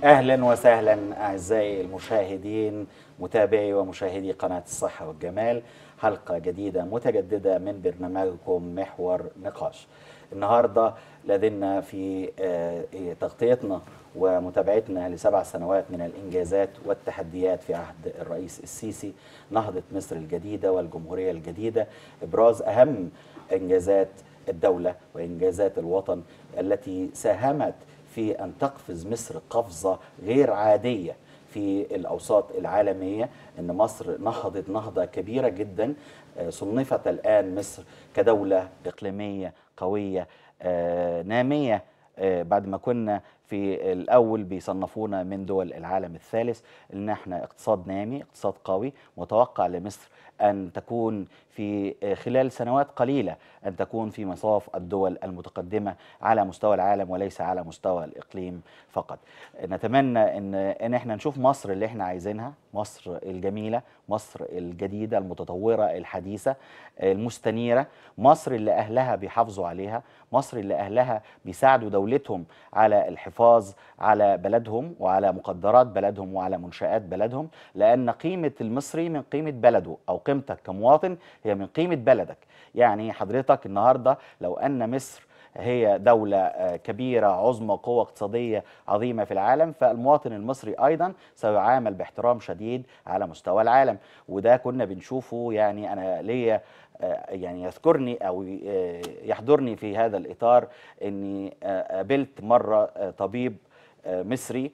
اهلا وسهلا اعزائي المشاهدين متابعي ومشاهدي قناه الصحه والجمال حلقه جديده متجدده من برنامجكم محور نقاش. النهارده لدينا في آه، تغطيتنا ومتابعتنا لسبع سنوات من الانجازات والتحديات في عهد الرئيس السيسي نهضه مصر الجديده والجمهوريه الجديده ابراز اهم انجازات الدوله وانجازات الوطن التي ساهمت في ان تقفز مصر قفزه غير عاديه في الاوساط العالميه ان مصر نهضت نهضه كبيره جدا آه، صنفت الان مصر كدوله اقليميه قويه آه، ناميه آه، بعد ما كنا في الاول بيصنفونا من دول العالم الثالث ان احنا اقتصاد نامي اقتصاد قوي متوقع لمصر ان تكون في خلال سنوات قليله ان تكون في مصاف الدول المتقدمه على مستوى العالم وليس على مستوى الاقليم فقط. نتمنى ان ان احنا نشوف مصر اللي احنا عايزينها، مصر الجميله، مصر الجديده المتطوره الحديثه المستنيره، مصر اللي اهلها بيحافظوا عليها، مصر اللي اهلها بيساعدوا دولتهم على الحفاظ على بلدهم وعلى مقدرات بلدهم وعلى منشآت بلدهم، لان قيمه المصري من قيمه بلده او قيمتك كمواطن هي من قيمه بلدك يعني حضرتك النهارده لو ان مصر هي دولة آه، كبيرة عظمى قوة اقتصادية عظيمة في العالم فالمواطن المصري أيضا سيعامل باحترام شديد على مستوى العالم وده كنا بنشوفه يعني أنا ليا آه، يعني يذكرني أو آه، يحضرني في هذا الإطار أني قابلت مرة طبيب مصري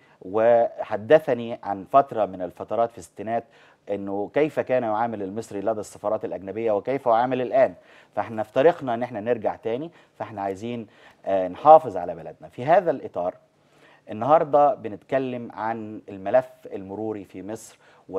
وحدثني عن فترة من الفترات في الستينات انه كيف كان يعامل المصري لدى السفارات الاجنبيه وكيف يعامل الان فاحنا في طريقنا ان احنا نرجع تاني فاحنا عايزين آه، نحافظ على بلدنا في هذا الاطار النهارده بنتكلم عن الملف المروري في مصر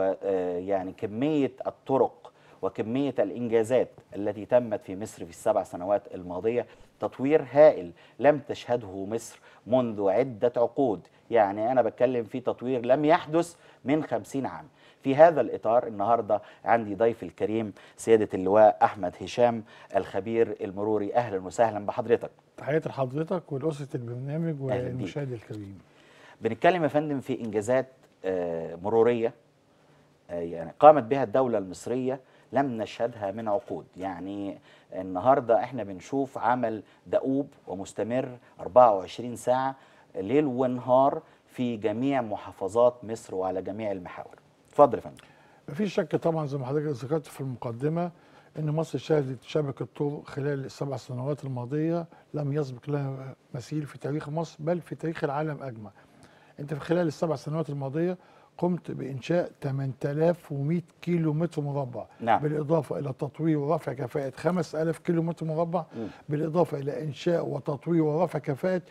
ويعني كميه الطرق وكميه الانجازات التي تمت في مصر في السبع سنوات الماضيه تطوير هائل لم تشهده مصر منذ عده عقود يعني انا بتكلم في تطوير لم يحدث من خمسين عام في هذا الإطار النهاردة عندي ضيف الكريم سيادة اللواء أحمد هشام الخبير المروري أهلا وسهلا بحضرتك تحياتي لحضرتك ولأسرة البرنامج والمشاهد الكريم بنتكلم يا فندم في إنجازات آه، مرورية آه، يعني قامت بها الدولة المصرية لم نشهدها من عقود يعني النهاردة احنا بنشوف عمل دؤوب ومستمر 24 ساعة ليل ونهار في جميع محافظات مصر وعلى جميع المحاور اتفضل يا فندم مفيش شك طبعا زي ما حضرتك ذكرت في المقدمه ان مصر شهدت شبكه طرق خلال السبع سنوات الماضيه لم يسبق لها مثيل في تاريخ مصر بل في تاريخ العالم اجمع. انت في خلال السبع سنوات الماضيه قمت بانشاء 8100 كيلو متر مربع نعم. بالاضافه الى تطوير ورفع كفاءه 5000 كيلو متر مربع م. بالاضافه الى انشاء وتطوير ورفع كفاءه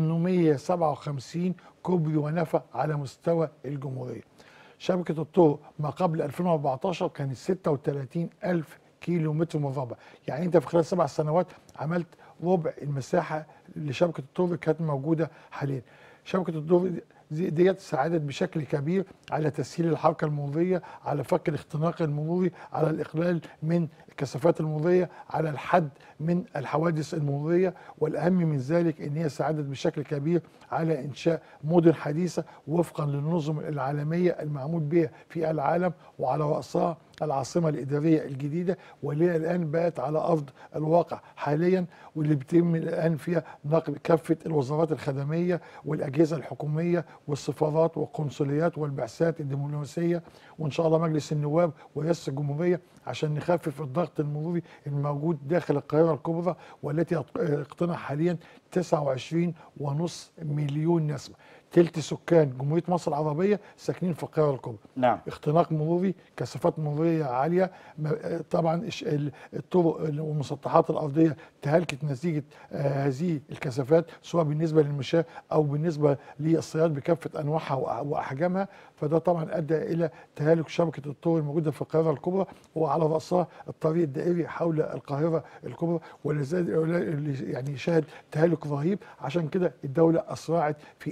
857 كوبري ونفق على مستوى الجمهوريه. شبكه الطرق ما قبل 2014 كانت 36 ألف كيلو متر مربع يعني انت في خلال سبع سنوات عملت ربع المساحه لشبكه الطرق اللي كانت موجوده حاليا شبكه الطرق ديت ساعدت بشكل كبير على تسهيل الحركه المروريه على فك الاختناق المروري على الاقلال من الكثافات المروريه على الحد من الحوادث المروريه والاهم من ذلك ان هي ساعدت بشكل كبير على انشاء مدن حديثه وفقا للنظم العالميه المعمول بها في العالم وعلى راسها العاصمة الإدارية الجديدة واللي الآن بقت على أرض الواقع حاليا واللي بيتم الآن فيها نقل كافة الوزارات الخدمية والأجهزة الحكومية والسفارات والقنصليات والبعثات الدبلوماسية وإن شاء الله مجلس النواب ورئاسة الجمهورية عشان نخفف الضغط المروري الموجود داخل القاهرة الكبرى والتي اقتنع حاليا 29 ونص مليون نسمة تلت سكان جمهوريه مصر العربيه ساكنين في القاهره الكبرى نعم اختناق مروري كثافات مروريه عاليه طبعا الطرق والمسطحات الارضيه تهلكت نتيجه آه، هذه الكثافات سواء بالنسبه للمشاة او بالنسبه للصياد بكافه انواعها واحجامها فده طبعا ادى الى تهالك شبكه الطرق الموجوده في القاهره الكبرى وعلى راسها الطريق الدائري حول القاهره الكبرى والذي يعني شهد تهالك رهيب عشان كده الدوله اسرعت في انشاء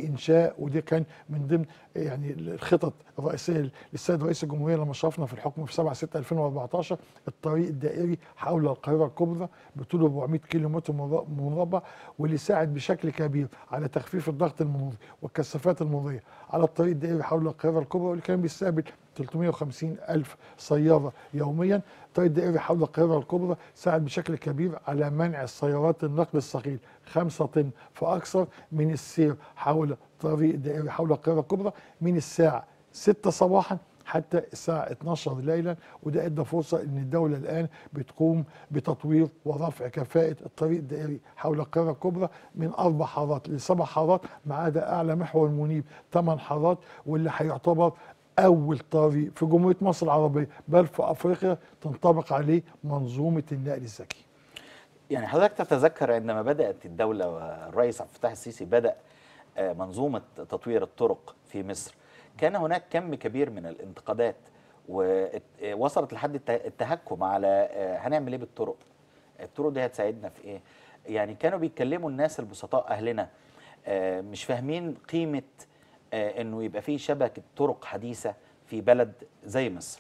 و- ودي كان من ضمن يعني الخطط الرئيسيه للسيد رئيس الجمهوريه لما شرفنا في الحكم في 7 6 2014 الطريق الدائري حول القاهره الكبرى بطول 400 كيلو متر مر- مربع واللي ساعد بشكل كبير على تخفيف الضغط المروري والكثافات المروريه على الطريق الدائري حول القاهره الكبرى واللي كان بيستقبل 350 ألف سيارة يوميا الطريق الدائري حول القاهرة الكبرى ساعد بشكل كبير على منع السيارات النقل الثقيل خمسة طن فأكثر من السير حول الطريق الدائري حول القاهرة الكبرى من الساعة 6 صباحا حتى الساعة 12 ليلا وده ادى فرصة ان الدولة الان بتقوم بتطوير ورفع كفاءة الطريق الدائري حول القاهرة الكبرى من اربع حارات لسبع حارات ما عدا اعلى محور المنيب ثمان حارات واللي هيعتبر اول طريق في جمهورية مصر العربية بل في افريقيا تنطبق عليه منظومة النقل الذكي يعني حضرتك تتذكر عندما بدأت الدولة والرئيس عبد الفتاح السيسي بدأ آه، منظومة تطوير الطرق في مصر كان هناك كم كبير من الانتقادات ووصلت لحد الت- التهكم على آه، هنعمل ايه بالطرق الطرق دي هتساعدنا في ايه يعني كانوا بيتكلموا الناس البسطاء اهلنا آه، مش فاهمين قيمة آه، انه يبقى في شبكة طرق حديثة في بلد زي مصر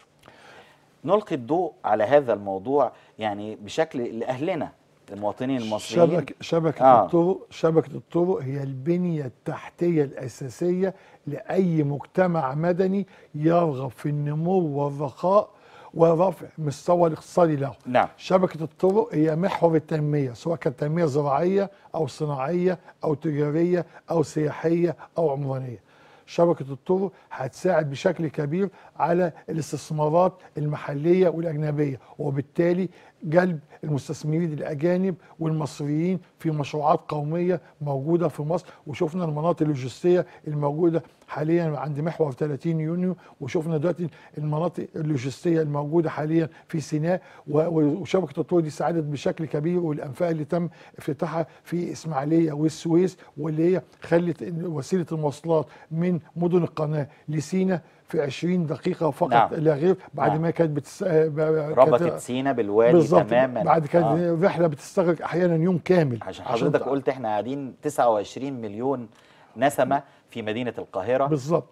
نلقي الضوء على هذا الموضوع يعني بشكل لاهلنا المواطنين المصريين شبكة شبكة آه. آه. الطرق شبكة الطرق هي البنية التحتية الأساسية لأي مجتمع مدني يرغب في النمو والرخاء ورفع مستوى الاقتصادي له نعم شبكة الطرق هي محور التنمية سواء كانت تنمية زراعية أو صناعية أو تجارية أو سياحية أو عمرانية شبكة الطرق هتساعد بشكل كبير على الاستثمارات المحلية والأجنبية وبالتالي جلب المستثمرين الأجانب والمصريين في مشروعات قومية موجودة في مصر وشفنا المناطق اللوجستية الموجودة حاليا عند محور 30 يونيو وشفنا دلوقتي المناطق اللوجستية الموجودة حاليا في سيناء و- و- وشبكة الطرق دي ساعدت بشكل كبير والأنفاق اللي تم افتتاحها في إسماعيلية والسويس واللي هي خلت إن وسيلة المواصلات من مدن القناة لسيناء في 20 دقيقة فقط نعم. لا غير بعد نعم. ما كانت بتس... ب- ربطت كانت- سينا بالوادي بالظبط تماما بعد كانت آه. الرحلة بتستغرق أحيانا يوم كامل عشان حضرتك ت- قلت احنا قاعدين 29 مليون نسمة في مدينة القاهرة بالظبط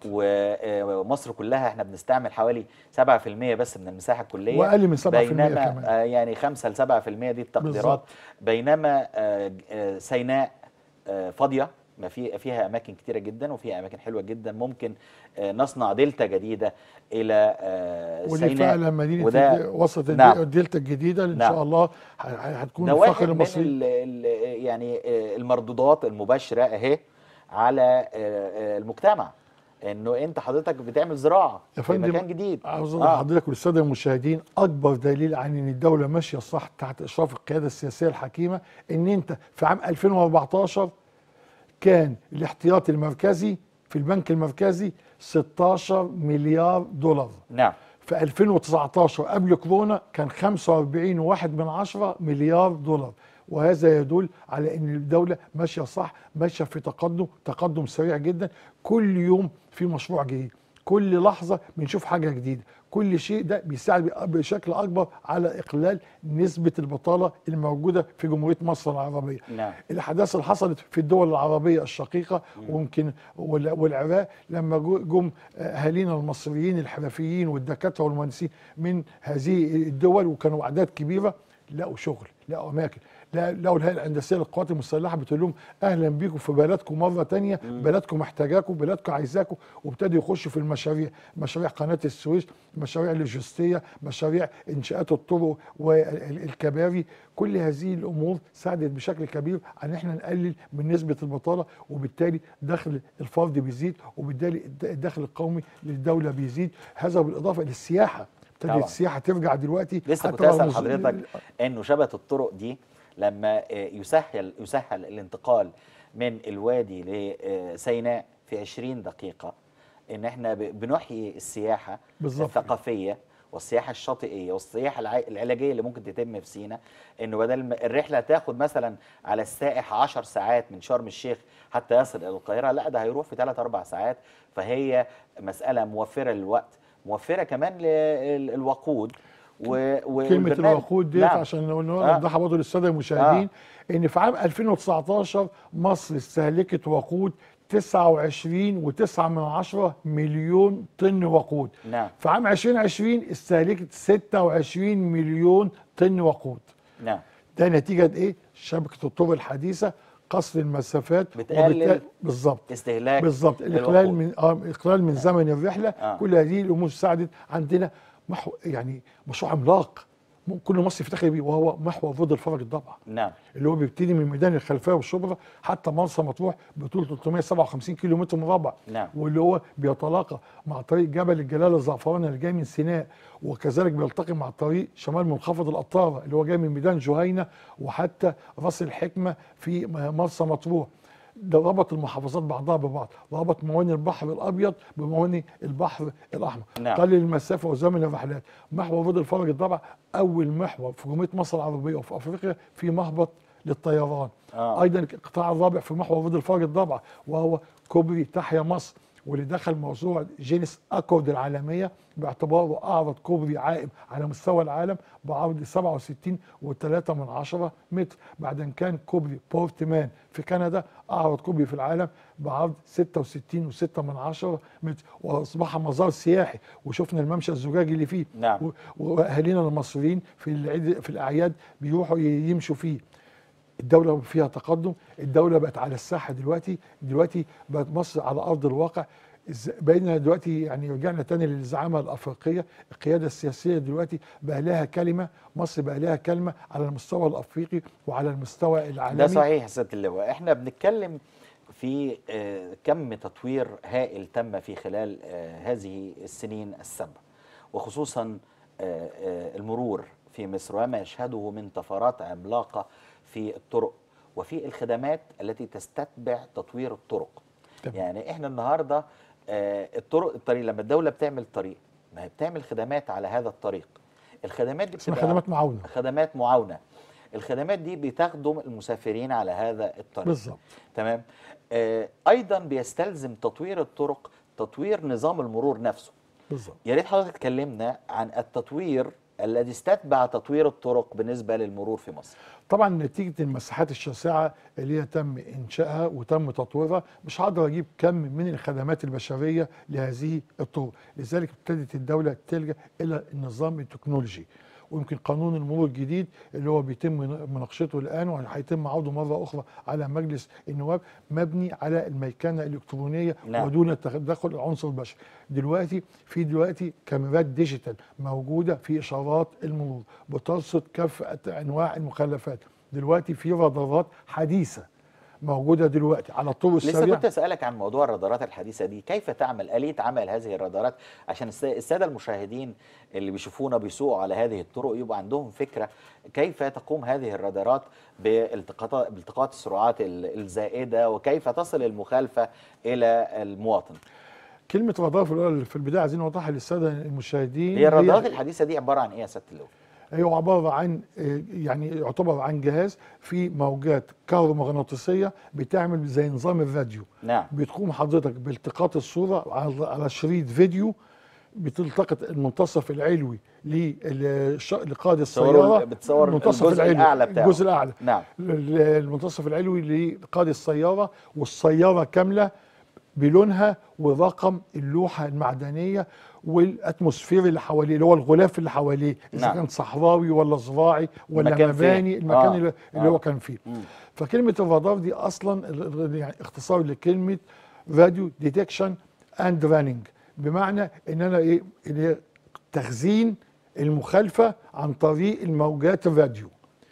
ومصر كلها احنا بنستعمل حوالي 7% بس من المساحة الكلية وأقل من 7% بينما كمان آه، يعني 5 ل 7% دي التقديرات بالظبط. بينما آه، آه، سيناء آه، فاضية ما في فيها اماكن كتيره جدا وفيها اماكن حلوه جدا ممكن آه، نصنع دلتا جديده الى آه، ودي سيناء فعلا مدينة وده الد- وسط الد- نعم. الدلتا الجديدة اللي إن نعم. شاء الله ه- ه- هتكون ده واحد فخر من المصري ال ال يعني آه، المردودات المباشره اهي على آه، آه، المجتمع انه انت حضرتك بتعمل زراعه يا في فندم، مكان جديد عاوز اقول لحضرتك والساده المشاهدين اكبر دليل عن ان الدوله ماشيه صح تحت اشراف القياده السياسيه الحكيمه ان انت في عام 2014 كان الاحتياطي المركزي في البنك المركزي 16 مليار دولار نعم في 2019 قبل كورونا كان 45 واحد من عشرة مليار دولار وهذا يدل على ان الدولة ماشية صح ماشية في تقدم تقدم سريع جدا كل يوم في مشروع جديد كل لحظة بنشوف حاجة جديدة كل شيء ده بيساعد بشكل أكبر على إقلال نسبة البطالة الموجودة في جمهورية مصر العربية نعم الاحداث اللي حصلت في الدول العربيه الشقيقه ويمكن وال- والعراق لما جو- جم اهالينا المصريين الحرفيين والدكاتره والمهندسين من هذه الدول وكانوا اعداد كبيره لقوا شغل لقوا اماكن لا- لقوا الهيئه الهندسيه للقوات المسلحه بتقول لهم اهلا بيكم في بلدكم مره تانية بلدكم محتاجاكم بلدكم عايزاكم وابتدوا يخشوا في المشاريع مشاريع قناه السويس مشاريع اللوجستيه مشاريع انشاءات الطرق والكباري كل هذه الامور ساعدت بشكل كبير على ان احنا نقلل من نسبه البطاله وبالتالي دخل الفرد بيزيد وبالتالي الد- الدخل القومي للدوله بيزيد هذا بالاضافه للسياحه ابتدت طبعا. السياحه ترجع دلوقتي لسه حتى كنت اسال رغم ز- حضرتك انه شبكه الطرق دي لما آه، يسهل يسهل الانتقال من الوادي لسيناء في 20 دقيقه ان احنا ب- بنحيي السياحه بالظبط. الثقافيه والسياحه الشاطئيه والسياحه الع- العلاجيه اللي ممكن تتم في سيناء انه بدل ما الرحله تاخد مثلا على السائح 10 ساعات من شرم الشيخ حتى يصل الى القاهره لا ده هيروح في 3 4 ساعات فهي مساله موفره للوقت موفره كمان للوقود و... و... كلمة والبرنامج. الوقود ديت نعم. عشان آه. نوضحها برضه للسادة المشاهدين ان في عام 2019 مصر استهلكت وقود 29 و9 من عشرة مليون طن وقود نعم في عام 2020 استهلكت 26 مليون طن وقود نعم ده نتيجة ايه شبكة الطرق الحديثة قصر المسافات بتقلل وبالتالي- بالظبط استهلاك بالظبط الاقلال الوقود. من اه الاقلال من زمن الرحله آه. كل هذه الامور ساعدت عندنا محو يعني مشروع عملاق م- كل مصر يفتخر بيه وهو محور فضل الفرج الضبع نعم اللي هو بيبتدي من ميدان الخلفيه والشبرا حتى مرسى مطروح بطول 357 كيلو متر مربع نعم. واللي هو بيتلاقى مع طريق جبل الجلال الزعفراني اللي جاي من سيناء وكذلك بيلتقي مع طريق شمال منخفض القطاره اللي هو جاي من ميدان جهينه وحتى راس الحكمه في م- مرسى مطروح ده ربط المحافظات بعضها ببعض ربط مواني البحر الابيض بمواني البحر الاحمر نعم. قلل المسافه وزمن الرحلات محور فضل الفرج الضبع اول محور في جمهوريه مصر العربيه وفي افريقيا في مهبط للطيران آه. ايضا القطاع الرابع في محور فضل الفرج الضبع وهو كوبري تحيا مصر واللي دخل موضوع جينيس اكورد العالميه باعتباره اعرض كوبري عائم على مستوى العالم بعرض 67 و3 من عشرة متر بعد ان كان كوبري بورتمان في كندا اعرض كوبري في العالم بعرض 66 و6 من عشرة متر واصبح مزار سياحي وشفنا الممشى الزجاجي اللي فيه نعم. و- واهالينا المصريين في العيد في الاعياد بيروحوا ي- يمشوا فيه الدولة فيها تقدم الدولة بقت على الساحة دلوقتي دلوقتي بقت مصر على أرض الواقع إز- بقينا دلوقتي يعني رجعنا تاني للزعامة الأفريقية القيادة السياسية دلوقتي بقى لها كلمة مصر بقى لها كلمة على المستوى الأفريقي وعلى المستوى العالمي ده صحيح يا سياده اللواء احنا بنتكلم في آه، كم تطوير هائل تم في خلال آه، هذه السنين السبع وخصوصا آه، آه، المرور في مصر وما يشهده من طفرات عملاقه في الطرق وفي الخدمات التي تستتبع تطوير الطرق تمام. يعني احنا النهارده آه، الطرق الطريق لما الدوله بتعمل طريق ما هي بتعمل خدمات على هذا الطريق الخدمات دي اسمها بتبقى خدمات معاونة خدمات معاونه الخدمات دي بتخدم المسافرين على هذا الطريق بالظبط تمام آه ايضا بيستلزم تطوير الطرق تطوير نظام المرور نفسه بالظبط يا ريت حضرتك تكلمنا عن التطوير الذي استتبع تطوير الطرق بالنسبه للمرور في مصر طبعا نتيجة المساحات الشاسعة اللي هي تم إنشائها وتم تطويرها مش هقدر أجيب كم من الخدمات البشرية لهذه الطرق لذلك ابتدت الدولة تلجأ إلى النظام التكنولوجي ويمكن قانون المرور الجديد اللي هو بيتم مناقشته الان وهيتم عوده مره اخرى على مجلس النواب مبني على الميكنه الالكترونيه نعم. ودون تدخل العنصر البشري. دلوقتي في دلوقتي كاميرات ديجيتال موجوده في اشارات المرور بترصد كافه انواع المخلفات. دلوقتي في رادارات حديثه موجوده دلوقتي على الطرق لسه السريعه كنت اسالك عن موضوع الرادارات الحديثه دي كيف تعمل اليه عمل هذه الرادارات عشان الس- الساده المشاهدين اللي بيشوفونا بيسوقوا على هذه الطرق يبقى عندهم فكره كيف تقوم هذه الرادارات بالتقاط بالتقاط السرعات ال- الزائده وكيف تصل المخالفه الى المواطن كلمه رادار في الأول- في البدايه عايزين نوضحها للساده المشاهدين هي الرادارات الحديثه دي عباره عن ايه يا سياده اللواء هو عباره عن آه، يعني يعتبر عن جهاز فيه موجات كهرومغناطيسيه بتعمل زي نظام الراديو نعم بتقوم حضرتك بالتقاط الصوره على على شريط فيديو بتلتقط المنتصف العلوي للش- لقائد بتصوروا- السياره بتصور المنتصف الجزء العلوي الأعلى بتاعه. الجزء الاعلى نعم ال- المنتصف العلوي لقائد السياره والسياره كامله بلونها ورقم اللوحه المعدنيه والاتموسفير اللي حواليه اللي هو الغلاف اللي حواليه اذا نعم. كان صحراوي ولا زراعي ولا المكان فين؟ مباني المكان آه. اللي, اللي آه. هو كان فيه مم. فكلمه الرادار دي اصلا ال- ال- يعني اختصار لكلمه راديو ديتكشن اند راننج بمعنى ان انا ايه اللي هي تخزين المخالفه عن طريق الموجات الراديو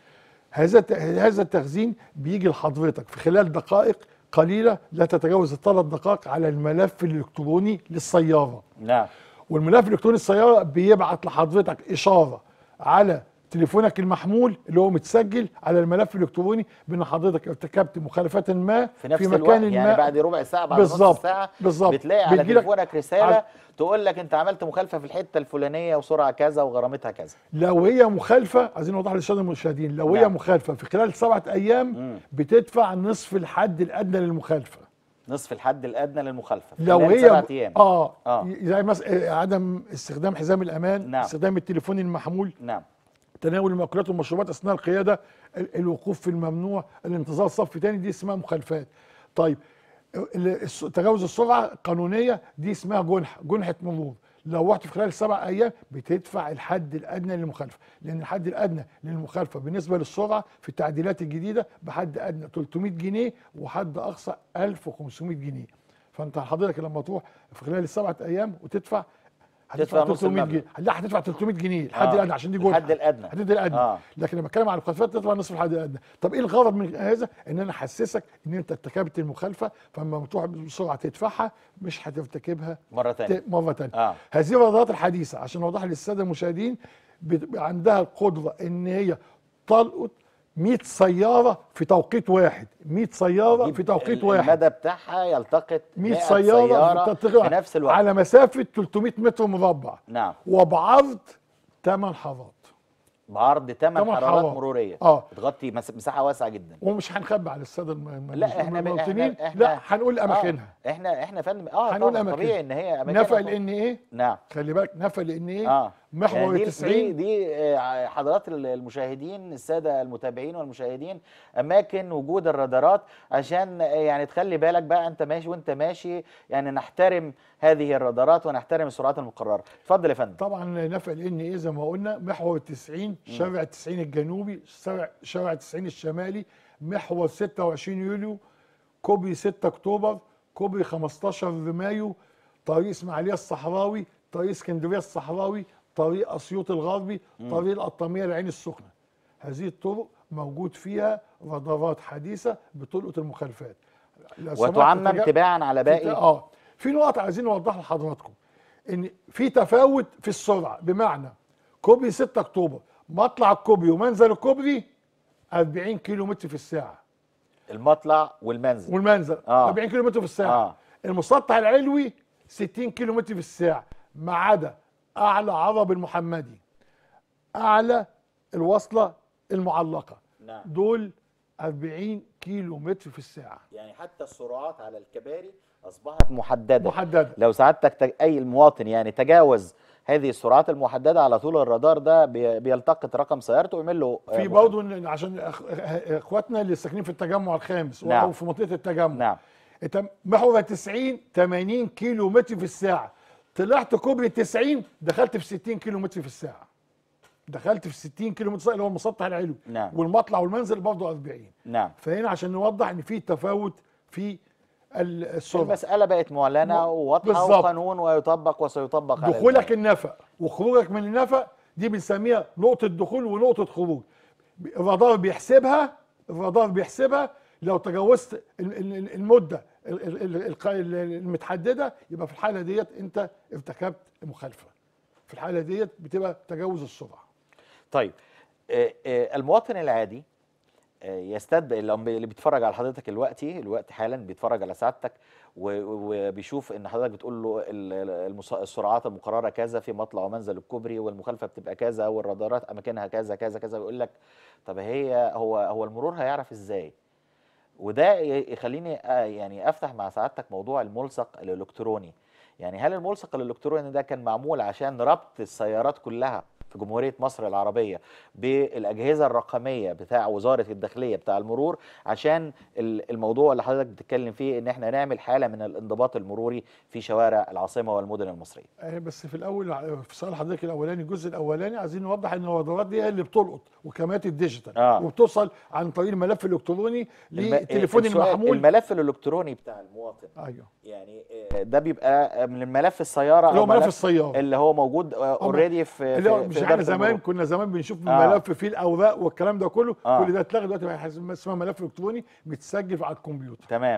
هذا الت- هذا التخزين بيجي لحضرتك في خلال دقائق قليله لا تتجاوز الثلاث دقائق على الملف الالكتروني للسياره نعم والملف الالكتروني السياره بيبعت لحضرتك اشاره على تليفونك المحمول اللي هو متسجل على الملف الالكتروني بان حضرتك ارتكبت مخالفه ما في نفس مكان الوقت ما يعني بعد ربع ساعه بعد نص بالظبط، ساعه بالظبط. بتلاقي على بتجيلك تليفونك رساله على- تقول لك انت عملت مخالفه في الحته الفلانيه وسرعه كذا وغرامتها كذا لو هي مخالفه عايزين نوضح للساده المشاهدين لو هي نعم. مخالفه في خلال سبعه ايام مم. بتدفع نصف الحد الادنى للمخالفه نصف الحد الادنى للمخالفه في لو خلال هي سبعة ايام اه, آه. آه. زي مثلا عدم استخدام حزام الامان نعم. استخدام التليفون المحمول نعم تناول المأكولات والمشروبات اثناء القياده ال- الوقوف في الممنوع الانتظار صف تاني دي اسمها مخالفات طيب ال- الس- تجاوز السرعه قانونيه دي اسمها جنحه جنحه مرور لو رحت في خلال السبع ايام بتدفع الحد الادنى للمخالفه لان الحد الادنى للمخالفه بالنسبه للسرعه في التعديلات الجديده بحد ادنى 300 جنيه وحد اقصى 1500 جنيه فانت حضرتك لما تروح في خلال السبعه ايام وتدفع تدفع هتدفع نص 300 المبلغ. جنيه لا هتدفع 300 جنيه الحد آه. الادنى عشان دي جنحه الحد الأدنى. الحد الادنى آه. لكن لما اتكلم عن المخالفات تدفع نصف الحد الادنى طب ايه الغرض من هذا ان انا احسسك ان انت ارتكبت المخالفه فلما تروح بسرعه تدفعها مش هترتكبها مرة تانية. ت- مره ثانيه آه. هذه الرادارات الحديثه عشان اوضحها للساده المشاهدين بتبقى عندها القدره ان هي تلقط 100 سياره في توقيت واحد 100 سياره في توقيت ال- واحد المدى بتاعها يلتقط 100 سيارة, سياره, سيارة في, في نفس الوقت على مسافه 300 متر مربع نعم وبعرض 8 حارات بعرض 8 تمن حرارات حارات. مروريه اه بتغطي مس- مساحه واسعه جدا ومش هنخبي على الساده الم- الم- لا احنا ب- المواطنين احنا احنا لا هنقول اماكنها آه احنا احنا فندم اه هنقول طبعا أماكنها. طبيعي ان هي اماكنها نفق طبعاً. لان ايه نعم خلي بالك نفق لان ايه اه محور يعني دي 90 دي, دي آه، حضرات ال- المشاهدين الساده المتابعين والمشاهدين اماكن وجود الرادارات عشان آه، يعني تخلي بالك بقى انت ماشي وانت ماشي يعني نحترم هذه الرادارات ونحترم السرعات المقرره اتفضل يا فندم طبعا نفق لان ايه زي ما قلنا محور 90 شارع 90 الجنوبي شارع شارع 90 الشمالي محور 26 يوليو كوبري 6 اكتوبر كوبري 15 مايو طريق اسماعيليه الصحراوي طريق اسكندريه الصحراوي طريق اسيوط الغربي طريق القطاميه العين السخنه هذه الطرق موجود فيها رادارات حديثه بتلقط المخالفات لو سمحت وتعمم تجا- تباعا على في- باقي اه في نقط عايزين نوضحها لحضراتكم ان في تفاوت في السرعه بمعنى كوبري 6 اكتوبر مطلع الكوبري ومنزل الكوبري 40 كيلو متر في الساعه المطلع والمنزل والمنزل آه. 40 كيلو متر في الساعه آه. المسطح العلوي 60 كيلو متر في الساعه ما عدا اعلى عرب المحمدي اعلى الوصله المعلقه نعم. دول 40 كيلو متر في الساعه يعني حتى السرعات على الكباري اصبحت محدده محدده لو سعادتك تج... اي المواطن يعني تجاوز هذه السرعات المحدده على طول الرادار ده بي... بيلتقط رقم سيارته ويعمل له آه، في مخالفة. برضه إن- عشان أخ- اخواتنا اللي ساكنين في التجمع الخامس نعم. او في منطقه التجمع نعم انت محور 90 80 كيلو متر في الساعه طلعت كوبري 90 دخلت في 60 كيلو متر في الساعه دخلت في 60 كيلو متر في الساعه اللي هو المسطح العلوي نعم. والمطلع والمنزل برضه 40 نعم فهنا عشان نوضح ان في تفاوت في ال- السرعه المساله بقت معلنه م- وواضحه بالظبط. وقانون ويطبق وسيطبق على دخولك الجميع. النفق وخروجك من النفق دي بنسميها نقطة دخول ونقطة خروج الرادار بيحسبها الرادار بيحسبها لو تجاوزت ال- ال- المدة ال- ال- ال- الق- ال- المتحددة يبقى في الحالة ديت انت ارتكبت مخالفة في الحالة ديت بتبقى تجاوز السرعة طيب آه، آه، المواطن العادي آه، يستدعي اللي بيتفرج على حضرتك دلوقتي الوقت حالا بيتفرج على سعادتك و- وبيشوف ان حضرتك بتقول له ال- ال- المس- السرعات المقرره كذا في مطلع ومنزل الكوبري والمخالفه بتبقى كذا والرادارات اماكنها كذا كذا كذا بيقول لك طب هي هو هو المرور هيعرف ازاي؟ وده ي- يخليني آه، يعني افتح مع سعادتك موضوع الملصق الالكتروني يعني هل الملصق الالكتروني ده كان معمول عشان ربط السيارات كلها في جمهورية مصر العربية بالأجهزة الرقمية بتاع وزارة الداخلية بتاع المرور عشان ال- الموضوع اللي حضرتك بتتكلم فيه ان احنا نعمل حالة من الانضباط المروري في شوارع العاصمة والمدن المصرية آه، بس في الاول ع- في سؤال حضرتك الاولاني الجزء الاولاني عايزين نوضح ان الرادارات دي هي اللي بتلقط وكاميرات الديجيتال آه. وبتوصل عن طريق الملف الالكتروني الم- للتليفون السؤال- المحمول الملف الالكتروني بتاع المواطن ايوه يعني آه، ده بيبقى من الملف السيارة اللي هو أو ملف السيارة. اللي هو موجود اوريدي في اللي هو في- مش في احنا إدارة زمان المرور. كنا زمان بنشوف آه. ملف فيه الاوراق والكلام ده كله آه. كل ده اتلغى دلوقتي بقى حاجة اسمها ملف الكتروني متسجل على الكمبيوتر تمام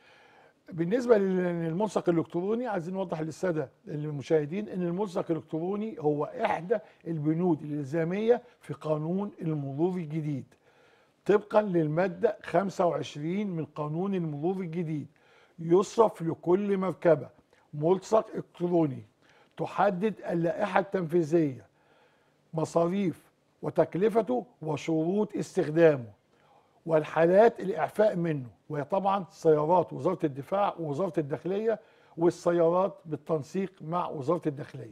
بالنسبه للملصق الالكتروني عايزين نوضح للساده المشاهدين ان الملصق الالكتروني هو احدى البنود الالزاميه في قانون المرور الجديد طبقا للماده 25 من قانون المرور الجديد يصرف لكل مركبه ملصق الكتروني تحدد اللائحه التنفيذيه مصاريف وتكلفته وشروط استخدامه والحالات الإعفاء منه وهي طبعا سيارات وزارة الدفاع ووزارة الداخلية والسيارات بالتنسيق مع وزارة الداخلية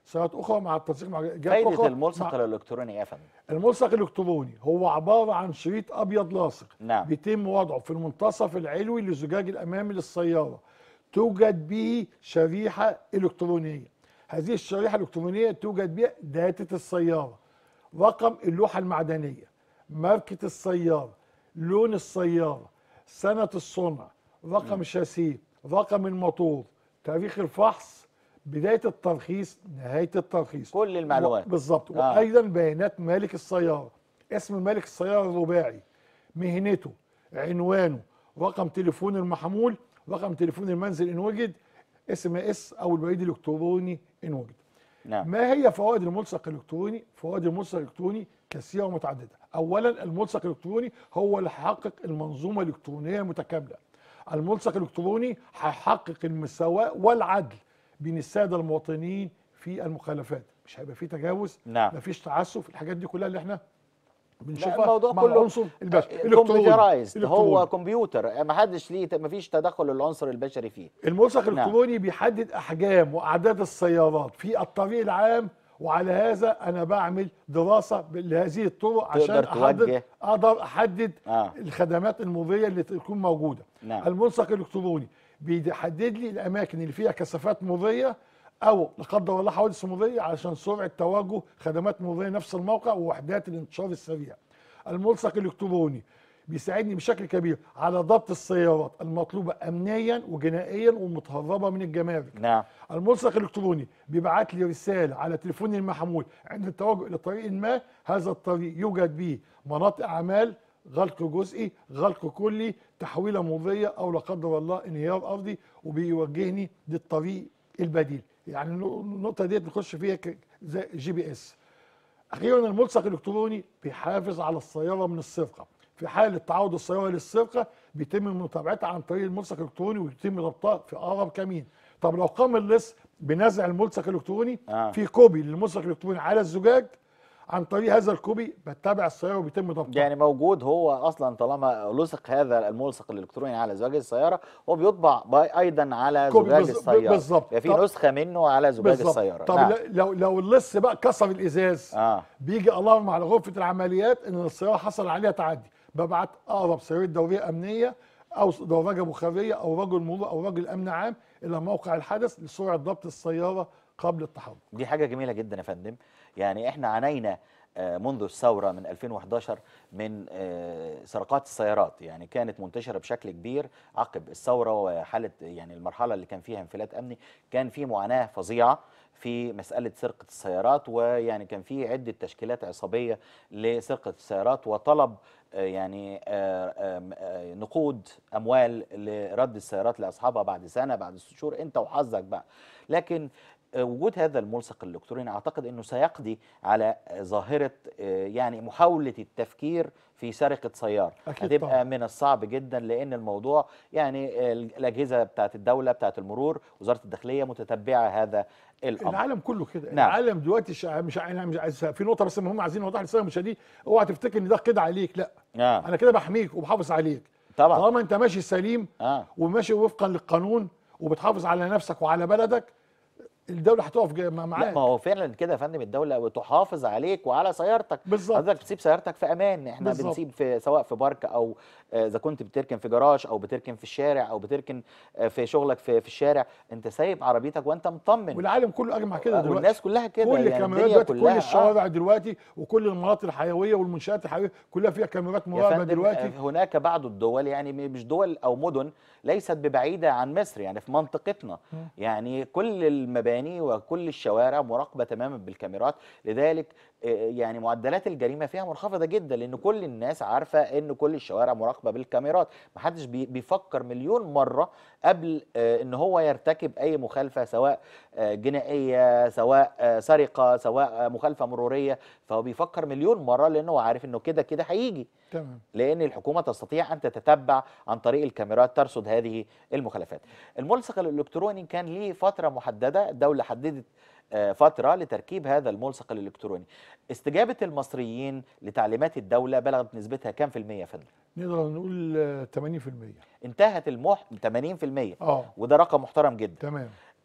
سيارات اخرى مع التنسيق مع جهات فايده أخرى الملصق مع- الالكتروني ايه يا فندم الملصق الالكتروني هو عباره عن شريط ابيض لاصق نعم. بيتم وضعه في المنتصف العلوي للزجاج الامامي للسياره توجد به شريحه الكترونيه هذه الشريحه الالكترونيه توجد بها داتا السياره رقم اللوحه المعدنيه ماركه السياره لون السياره سنه الصنع رقم الشاسيه رقم الموتور تاريخ الفحص بدايه الترخيص نهايه الترخيص كل المعلومات. بالظبط آه. وايضا بيانات مالك السياره اسم مالك السياره الرباعي مهنته عنوانه رقم تليفون المحمول رقم تليفون المنزل ان وجد اس ام اس او البريد الالكتروني ان وجد نعم ما هي فوائد الملصق الالكتروني فوائد الملصق الالكتروني كثيره ومتعدده اولا الملصق الالكتروني هو اللي هيحقق المنظومه الالكترونيه المتكامله الملصق الالكتروني هيحقق المساواه والعدل بين الساده المواطنين في المخالفات مش هيبقى في تجاوز نعم. مفيش تعسف الحاجات دي كلها اللي احنا بنشوفها لا الموضوع مع كله العنصر البشري كمبيوترايزد هو إلكتروني. كمبيوتر ما حدش ليه ما فيش تدخل العنصر البشري فيه الملصق نعم. الالكتروني بيحدد احجام واعداد السيارات في الطريق العام وعلى هذا انا بعمل دراسه لهذه الطرق عشان تقدر احدد توجه. اقدر احدد آه. الخدمات المضيه اللي تكون موجوده نعم. الملصق الالكتروني بيحدد لي الاماكن اللي فيها كثافات مضيه او لا قدر الله حوادث مضيه علشان سرعه توجه خدمات مضيه نفس الموقع ووحدات الانتشار السريع الملصق الالكتروني بيساعدني بشكل كبير على ضبط السيارات المطلوبه امنيا وجنائيا ومتهربه من الجمارك نعم الملصق الالكتروني بيبعت لي رساله على تليفوني المحمول عند التوجه الى طريق ما هذا الطريق يوجد به مناطق اعمال غلق جزئي غلق كلي تحويله مضيه او لا قدر الله انهيار ارضي وبيوجهني للطريق البديل يعني النو- النقطه ديت نخش فيها ك- زي جي بي اس اخيرا الملصق الالكتروني بيحافظ على السياره من السرقه في حاله تعرض السياره للسرقه بيتم متابعتها عن طريق الملصق الالكتروني ويتم ضبطها في اقرب كمين طب لو قام اللص بنزع الملصق الالكتروني آه. في كوبي للملصق الالكتروني على الزجاج عن طريق هذا الكوبي بتابع السياره وبيتم ضبطها يعني موجود هو اصلا طالما لصق هذا الملصق الالكتروني على زجاج السياره هو بيطبع باي- ايضا على كوبي زجاج بالظ- السياره بالظبط. يعني في طب- نسخه منه على زجاج بالظبط. السياره طب نعم. لو لو اللص بقى كسر الازاز اه بيجي الارم على غرفه العمليات ان السياره حصل عليها تعدي ببعت اقرب سياره دوريه امنيه او دراجه بخاريه او رجل مرور او رجل امن عام الى موقع الحدث لسرعه ضبط السياره قبل التحرك دي حاجة جميلة جدا يا فندم يعني احنا عانينا آه، منذ الثورة من 2011 من آه، سرقات السيارات يعني كانت منتشرة بشكل كبير عقب الثورة وحالة يعني المرحلة اللي كان فيها انفلات أمني كان في معاناة فظيعة في مسألة سرقة السيارات ويعني كان في عدة تشكيلات عصابية لسرقة السيارات وطلب آه، يعني آه، آم، آه، نقود أموال لرد السيارات لأصحابها بعد سنة بعد ست شهور أنت وحظك بقى لكن آه، وجود هذا الملصق الالكتروني اعتقد انه سيقضي على آه، ظاهره آه، يعني محاوله التفكير في سرقه سياره أكيد هتبقى طبعاً. من الصعب جدا لان الموضوع يعني آه، الاجهزه بتاعت الدوله بتاعت المرور وزاره الداخليه متتبعه هذا الامر العالم كله كده نعم. العالم دلوقتي شع- مش انا مش عايز في نقطه بس مهمه عايزين نوضحها للساده المشاهدين اوعى تفتكر ان ده كده عليك لا آه. انا كده بحميك وبحافظ عليك طبعا طالما انت ماشي سليم اه وماشي وفقا للقانون وبتحافظ على نفسك وعلى بلدك الدوله هتقف جا- مع- لا معاك ما هو فعلا كده يا فندم الدوله بتحافظ عليك وعلى سيارتك بالظبط. حضرتك بتسيب سيارتك في امان احنا بالظبط. بنسيب في سواء في بارك او آه، اذا كنت بتركن في جراج او بتركن في الشارع او بتركن آه، في شغلك في في الشارع انت سايب عربيتك وانت مطمن والعالم كله اجمع كده آه، دلوقتي والناس كلها كده كل يعني الكاميرات الدنيا دلوقتي كل كلها آه. الشوارع دلوقتي وكل المناطق الحيويه والمنشات الحيويه كلها فيها كاميرات يا مراقبه فندم دلوقتي آه، هناك بعض الدول يعني م- مش دول او مدن ليست ببعيده عن مصر يعني في منطقتنا يعني كل المباني وكل الشوارع مراقبه تماما بالكاميرات لذلك آه، يعني معدلات الجريمه فيها منخفضه جدا لان كل الناس عارفه ان كل الشوارع مراقبه بالكاميرات محدش بي- بيفكر مليون مره قبل آه، ان هو يرتكب اي مخالفه سواء آه، جنائيه سواء آه، سرقه سواء آه، مخالفه مروريه فهو بيفكر مليون مره لانه هو عارف انه كده كده هيجي تمام لان الحكومه تستطيع ان تتتبع عن طريق الكاميرات ترصد هذه المخالفات. الملصق الالكتروني كان ليه فتره محدده، الدوله حددت آه، فتره لتركيب هذا الملصق الالكتروني. استجابه المصريين لتعليمات الدوله بلغت نسبتها كام في المية يا فندم؟ نقدر نقول آه، 80% انتهت المح 80% اه وده رقم محترم جدا. تمام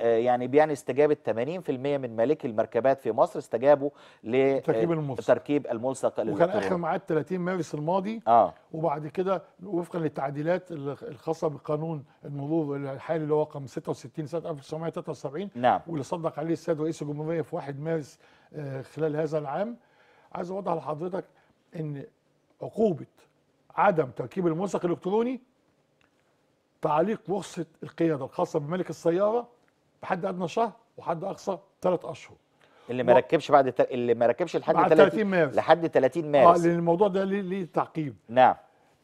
آه، يعني بيعني استجابه 80% من مالكي المركبات في مصر استجابوا تركيب الملصق. لتركيب الملصق وكان الالكتروني اخر ميعاد 30 مارس الماضي اه وبعد كده وفقا للتعديلات الخاصه بقانون المرور الحالي اللي هو رقم 66 سنه 1973 نعم واللي صدق عليه السيد رئيس الجمهوريه في 1 مارس آه، خلال هذا العام عايز اوضح لحضرتك ان عقوبه عدم تركيب الملصق الالكتروني تعليق رخصه القياده الخاصه بملك السياره بحد ادنى شهر وحد اقصى ثلاث اشهر اللي ما و- ركبش بعد الت- اللي ما ركبش لحد بعد 30 30 مارس. لحد 30 اه مارس لان الموضوع ده ليه ليه تعقيب نعم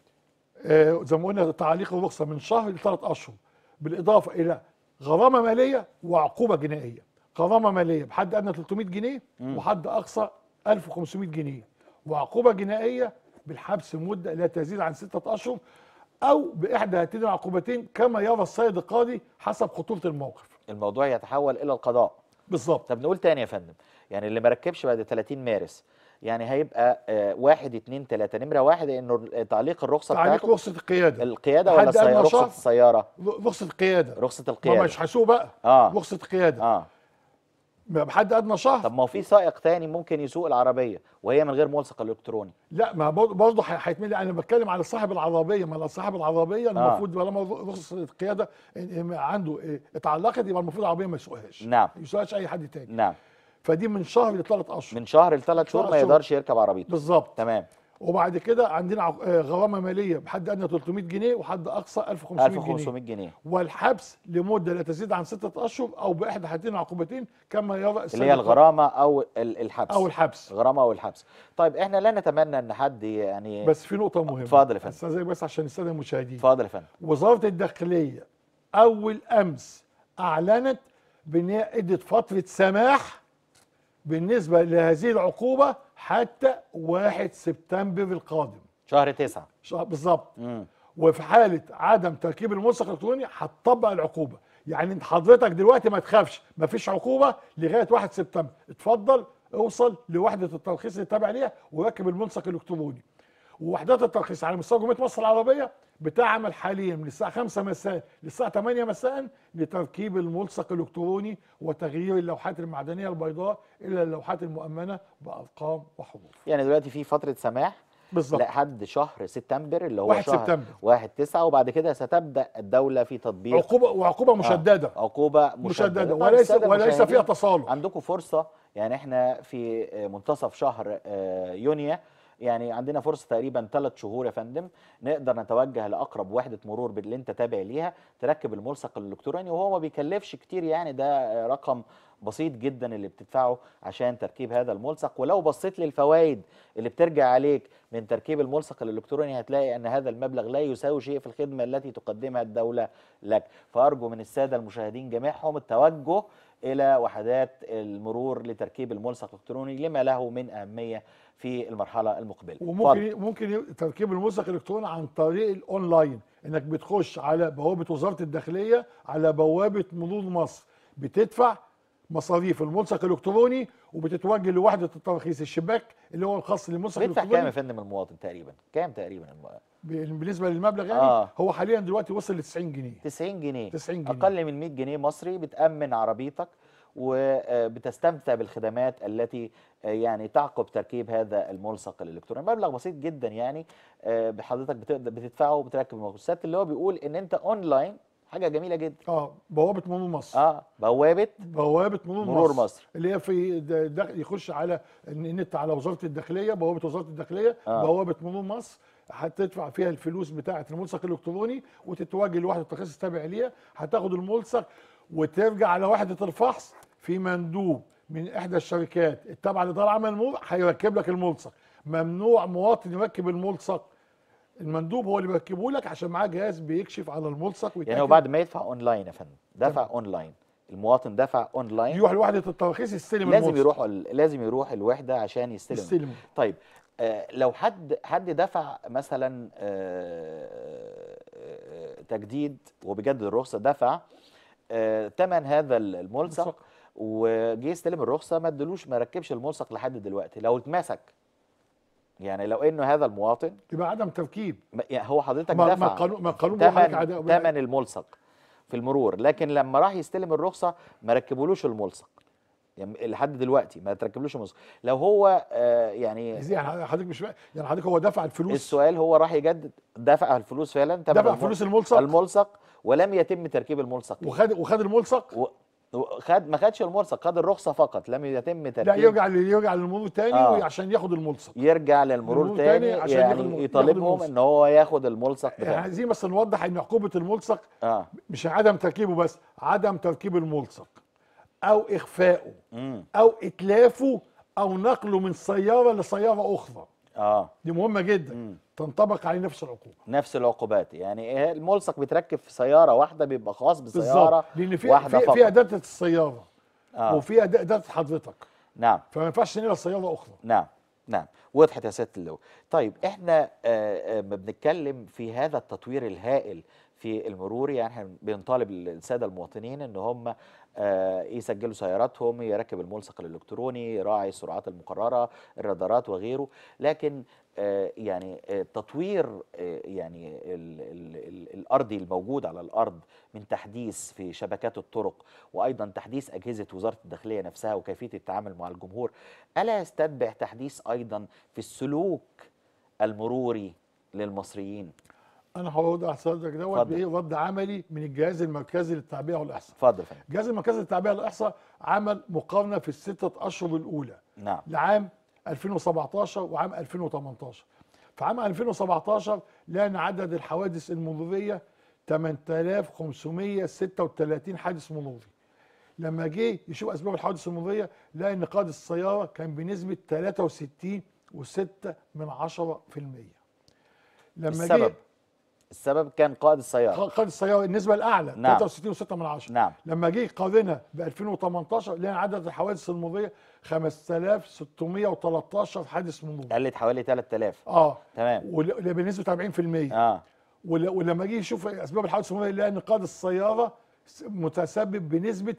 آه، زي ما قلنا تعليق الرخصه من شهر لثلاث اشهر بالاضافه الى غرامه ماليه وعقوبه جنائيه غرامه ماليه بحد ادنى 300 جنيه وحد اقصى 1500 جنيه وعقوبه جنائيه بالحبس مده لا تزيد عن سته اشهر او باحدى هاتين العقوبتين كما يرى السيد القاضي حسب خطوره الموقف الموضوع يتحول الى القضاء بالظبط طب نقول تاني يا فندم يعني اللي ما ركبش بعد 30 مارس يعني هيبقى آه واحد اتنين تلاته نمره واحد انه تعليق الرخصه تعليق بتاعته رخصه القياده القياده ولا لحد أدنى السيارة رخصه شهر. السياره رخصه القياده رخصه ما القياده مش هيسوق بقى اه رخصه القياده اه بحد ادنى شهر طب ما هو في سائق تاني ممكن يسوق العربيه وهي من غير ملصق الكتروني لا ما برضه برضه هي- هيتملي انا بتكلم على صاحب العربيه ما صاحب العربيه آه. المفروض طالما رخصه القياده إن- إن عنده إيه، اتعلقت يبقى المفروض العربيه ما يسوقهاش نعم. ما يسوقهاش اي حد تاني نعم فدي من شهر لثلاث اشهر من شهر لثلاث شهور ثلاث ما شهور. يقدرش يركب عربيته بالظبط تمام وبعد كده عندنا عق- آه، غرامه ماليه بحد ادنى 300 جنيه وحد اقصى 1500 جنيه 1500 جنيه والحبس لمده لا تزيد عن سته اشهر او باحدى هاتين العقوبتين كما يرى السيد اللي هي القاضي. الغرامه او ال- الحبس او الحبس الغرامه او الحبس طيب احنا لا نتمنى ان حد يعني بس في نقطه مهمه اتفضل يا فندم. استاذ بس عشان الساده المشاهدين اتفضل يا فندم وزارة الداخلية أول أمس أعلنت بأن هي ادت فترة سماح بالنسبة لهذه العقوبة حتى 1 سبتمبر القادم شهر تسعة شهر- بالظبط مم. وفي حالة عدم تركيب الملصق الإلكتروني هتطبق العقوبة يعني انت حضرتك دلوقتي ما تخافش ما فيش عقوبة لغاية 1 سبتمبر اتفضل اوصل لوحدة الترخيص اللي تابع ليها وركب الملصق الإلكتروني ووحدات الترخيص على مستوى جمهوريه مصر العربيه بتعمل حاليا من الساعه 5 مساء للساعه 8 مساء لتركيب الملصق الالكتروني وتغيير اللوحات المعدنيه البيضاء الى اللوحات المؤمنه بارقام وحروف يعني دلوقتي في فترة سماح بالظبط لحد شهر سبتمبر اللي هو 1 شهر سبتمبر. واحد تسعة وبعد كده ستبدأ الدولة في تطبيق عقوبه وعقوبه مشدده آه. عقوبة مشددة مشدده طيب وليس السادة وليس المشاهدين، فيها تصالح عندكم فرصة يعني احنا في منتصف شهر آه، يونيو يعني عندنا فرصة تقريبا ثلاث شهور يا فندم نقدر نتوجه لأقرب وحدة مرور باللي انت تابع ليها تركب الملصق الإلكتروني وهو ما بيكلفش كتير يعني ده آه، رقم بسيط جدا اللي بتدفعه عشان تركيب هذا الملصق ولو بصيت للفوائد اللي بترجع عليك من تركيب الملصق الإلكتروني هتلاقي أن هذا المبلغ لا يساوي شيء في الخدمة التي تقدمها الدولة لك فأرجو من السادة المشاهدين جميعهم التوجه إلى وحدات المرور لتركيب الملصق الإلكتروني لما له من أهمية في المرحلة المقبلة اتفضل. وممكن ممكن تركيب الملصق الالكتروني عن طريق الاونلاين انك بتخش على بوابه وزاره الداخليه على بوابه مرور مصر بتدفع مصاريف الملصق الالكتروني وبتتوجه لوحده الترخيص الشباك اللي هو الخاص للملصق بيدفع كام يا الالكتروني فندم المواطن تقريبا كام تقريبا المواطن بالنسبه للمبلغ يعني آه. هو حاليا دلوقتي وصل ل 90 جنيه 90 جنيه 90 جنيه. اقل من 100 جنيه مصري بتامن عربيتك وبتستمتع بالخدمات التي آه، يعني تعقب تركيب هذا الملصق الالكتروني مبلغ بسيط جدا يعني آه، بحضرتك بتقدر بتدفعه وبتركب الملصقات اللي هو بيقول ان انت اونلاين حاجه جميله جدا اه بوابه مرور مصر اه بوابه بوابه مرور, مرور مصر. مصر. اللي هي في د- د- يخش على النت على وزاره الداخليه بوابه وزاره الداخليه آه. بوابه مرور مصر هتدفع فيها الفلوس بتاعه الملصق الالكتروني وتتوجه لوحده الترخيص التابع ليها هتاخد الملصق وترجع على وحده الفحص في مندوب من احدى الشركات التابعه لاداره عمل المرور هيركب لك الملصق ممنوع مواطن يركب الملصق المندوب هو اللي بيركبه لك عشان معاه جهاز بيكشف على الملصق يعني ويتاكد هو بعد ما يدفع اونلاين يا فندم دفع اونلاين المواطن دفع اونلاين يروح لوحده الترخيص يستلم لازم الملصق. يروح لازم يروح الوحده عشان يستلم يستلم طيب آه، لو حد حد دفع مثلا آه، آه، تجديد وبجدد الرخصه دفع ثمن هذا الملصق ملصق. وجه يستلم الرخصه ما ادلوش ما ركبش الملصق لحد دلوقتي لو اتمسك يعني لو انه هذا المواطن يبقى عدم تركيب ما- يعني هو حضرتك ما ما دفع القانون ما القانون بيقول لك ثمن عدم- ثمن الملصق في المرور لكن لما راح يستلم الرخصه ما ركبولوش الملصق يعني لحد دلوقتي ما تركبلوش الملصق لو هو آه يعني ازاي يعني حضرتك مش فا- يعني حضرتك هو دفع الفلوس السؤال هو راح يجدد دفع الفلوس فعلا تمن دفع المل- فلوس الملصق الملصق ولم يتم تركيب الملصق ليه. وخد وخد الملصق و- وخد ما خدش الملصق خد الرخصه فقط لم يتم لا تركيب يرجع ل- يرجع للمرور تاني آه. عشان ياخد الملصق يرجع للمرور المرور تاني, تاني عشان ياخد يعني الم- ياخد يطالبهم الملصق. ان هو ياخد الملصق يعني بتاعه عايزين بس نوضح ان عقوبه الملصق اه مش عدم تركيبه بس عدم تركيب الملصق او اخفائه امم او اتلافه او نقله من سياره لسياره اخرى اه دي مهمه جدا مم. تنطبق عليه نفس العقوبه نفس العقوبات يعني إيه الملصق بيتركب في سياره واحده بيبقى خاص بسياره بالظبط لان في واحده في, فقط في اداه السياره آه. وفي أداة- اداه حضرتك نعم فما ينفعش ننقل سياره اخرى نعم نعم وضحت يا سياده اللواء طيب احنا آه، آه، ما بنتكلم في هذا التطوير الهائل في المرور يعني احنا بنطالب الساده المواطنين ان هم آه، يسجلوا سياراتهم يركب الملصق الالكتروني يراعي السرعات المقرره الرادارات وغيره لكن آه، يعني آه، تطوير آه، يعني ال ال ال الارضي الموجود على الارض من تحديث في شبكات الطرق وايضا تحديث اجهزه وزاره الداخليه نفسها وكيفيه التعامل مع الجمهور الا يستتبع تحديث ايضا في السلوك المروري للمصريين انا هرد على حضرتك دوت اتفضل. بايه رد عملي من الجهاز المركزي للتعبئه والاحصاء اتفضل يا فندم الجهاز المركزي للتعبئه والاحصاء عمل مقارنه في الستة اشهر الاولى نعم لعام 2017 وعام 2018 في عام 2017 لقينا عدد الحوادث المروريه 8536 حادث مروري لما جه يشوف اسباب الحوادث المروريه لقى ان قائد السياره كان بنسبه 63 و6 من 10% لما السبب السبب كان قائد السياره قائد السياره النسبه الاعلى نعم. 63 و6 من 10 نعم لما جه يقارنها ب 2018 لقينا عدد الحوادث المروريه 5613 حادث مروري قلت حوالي 3000 اه تمام ول- بنسبه 40% اه ول- ولما جه يشوف اسباب الحوادث المروريه لقى ان قائد السياره س- متسبب بنسبه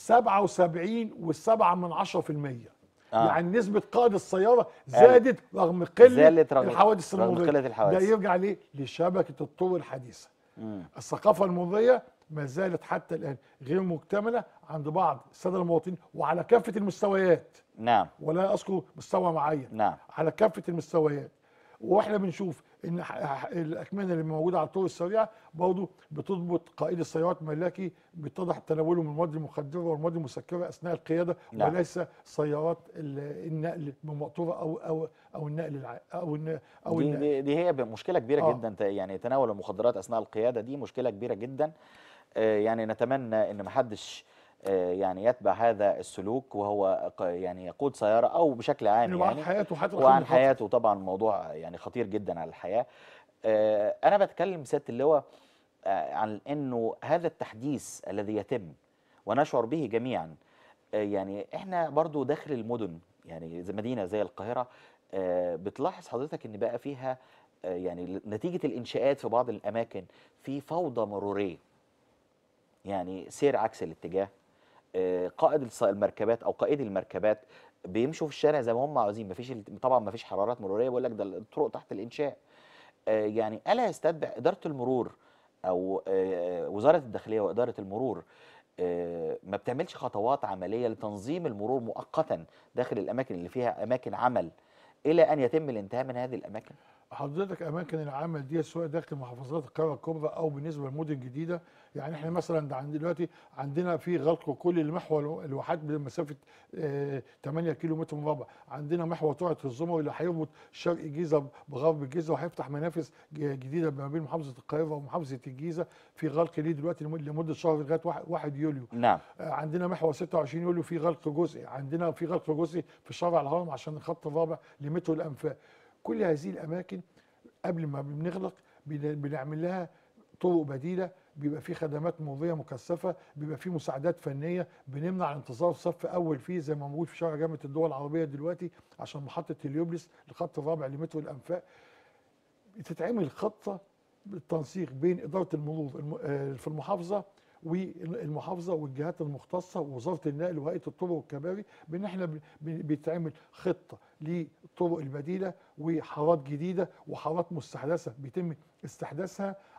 77 و7 من 10% آه. يعني نسبه قائد السياره زادت رغم قله زادت رغم- الحوادث رغم المروريه قلة الحوادث. ده يرجع ليه لشبكه الطرق الحديثه مم. الثقافه المروريه ما زالت حتى الان غير مكتمله عند بعض الساده المواطنين وعلى كافه المستويات نعم ولا اذكر مستوى معين نعم على كافه المستويات واحنا بنشوف ان ح- ح- الاكمنه اللي موجوده على الطرق السريعه برضه بتضبط قائد السيارات ملاكي بيتضح تناوله من المواد المخدره والمواد المسكره اثناء القياده نعم. وليس سيارات ال- النقل بمقطوره او او او النقل الع... او الن... او دي, النقل. دي, دي هي مشكله كبيره آه. جدا ت- يعني تناول المخدرات اثناء القياده دي مشكله كبيره جدا آه، يعني نتمنى ان محدش آه، يعني يتبع هذا السلوك وهو ق- يعني يقود سياره او بشكل عام وعن يعني حياته حتى وعن حياته طبعا موضوع يعني خطير جدا على الحياه آه، انا بتكلم سياده اللواء آه، عن انه هذا التحديث الذي يتم ونشعر به جميعا آه، يعني احنا برضو داخل المدن يعني زي مدينه زي القاهره آه، بتلاحظ حضرتك ان بقى فيها آه، يعني نتيجه الانشاءات في بعض الاماكن في فوضى مروريه يعني سير عكس الاتجاه آه، قائد الص- المركبات او قائدي المركبات بيمشوا في الشارع زي ما هم عاوزين مفيش ال- طبعا مفيش حرارات مروريه بيقول لك ده الطرق تحت الانشاء آه، يعني الا يستتبع اداره المرور او آه، وزاره الداخليه واداره المرور آه، ما بتعملش خطوات عمليه لتنظيم المرور مؤقتا داخل الاماكن اللي فيها اماكن عمل الى ان يتم الانتهاء من هذه الاماكن حضرتك اماكن العمل دي سواء داخل محافظات القاهره الكبرى او بالنسبه للمدن الجديده يعني احنا مثلا ده عند دلوقتي عندنا في غلق كل المحور الواحات بمسافه آه 8 كيلو متر مربع عندنا محور طلعت الزمر اللي هيربط شرق الجيزه بغرب الجيزه وهيفتح منافذ ج- جديده ما بين محافظه القاهره ومحافظه الجيزه في غلق ليه دلوقتي لمد- لمده شهر لغايه 1 يوليو نعم آه، عندنا محور 26 يوليو في غلق جزئي عندنا في غلق جزئي في شارع الهرم عشان الخط الرابع لمترو الانفاق كل هذه الاماكن قبل ما بنغلق بن- بنعمل لها طرق بديله بيبقى في خدمات مروريه مكثفه بيبقى في مساعدات فنيه بنمنع انتظار صف اول فيه زي ما موجود في شارع جامعه الدول العربيه دلوقتي عشان محطه اليوبلس الخط الرابع لمترو الانفاق بتتعمل خطه بالتنسيق بين اداره المرور الم- آه، في المحافظه والمحافظه والجهات المختصه ووزاره النقل وهيئه الطرق والكباري بان احنا ب- ب- بيتعمل خطه للطرق البديله وحارات جديده وحارات مستحدثه بيتم استحداثها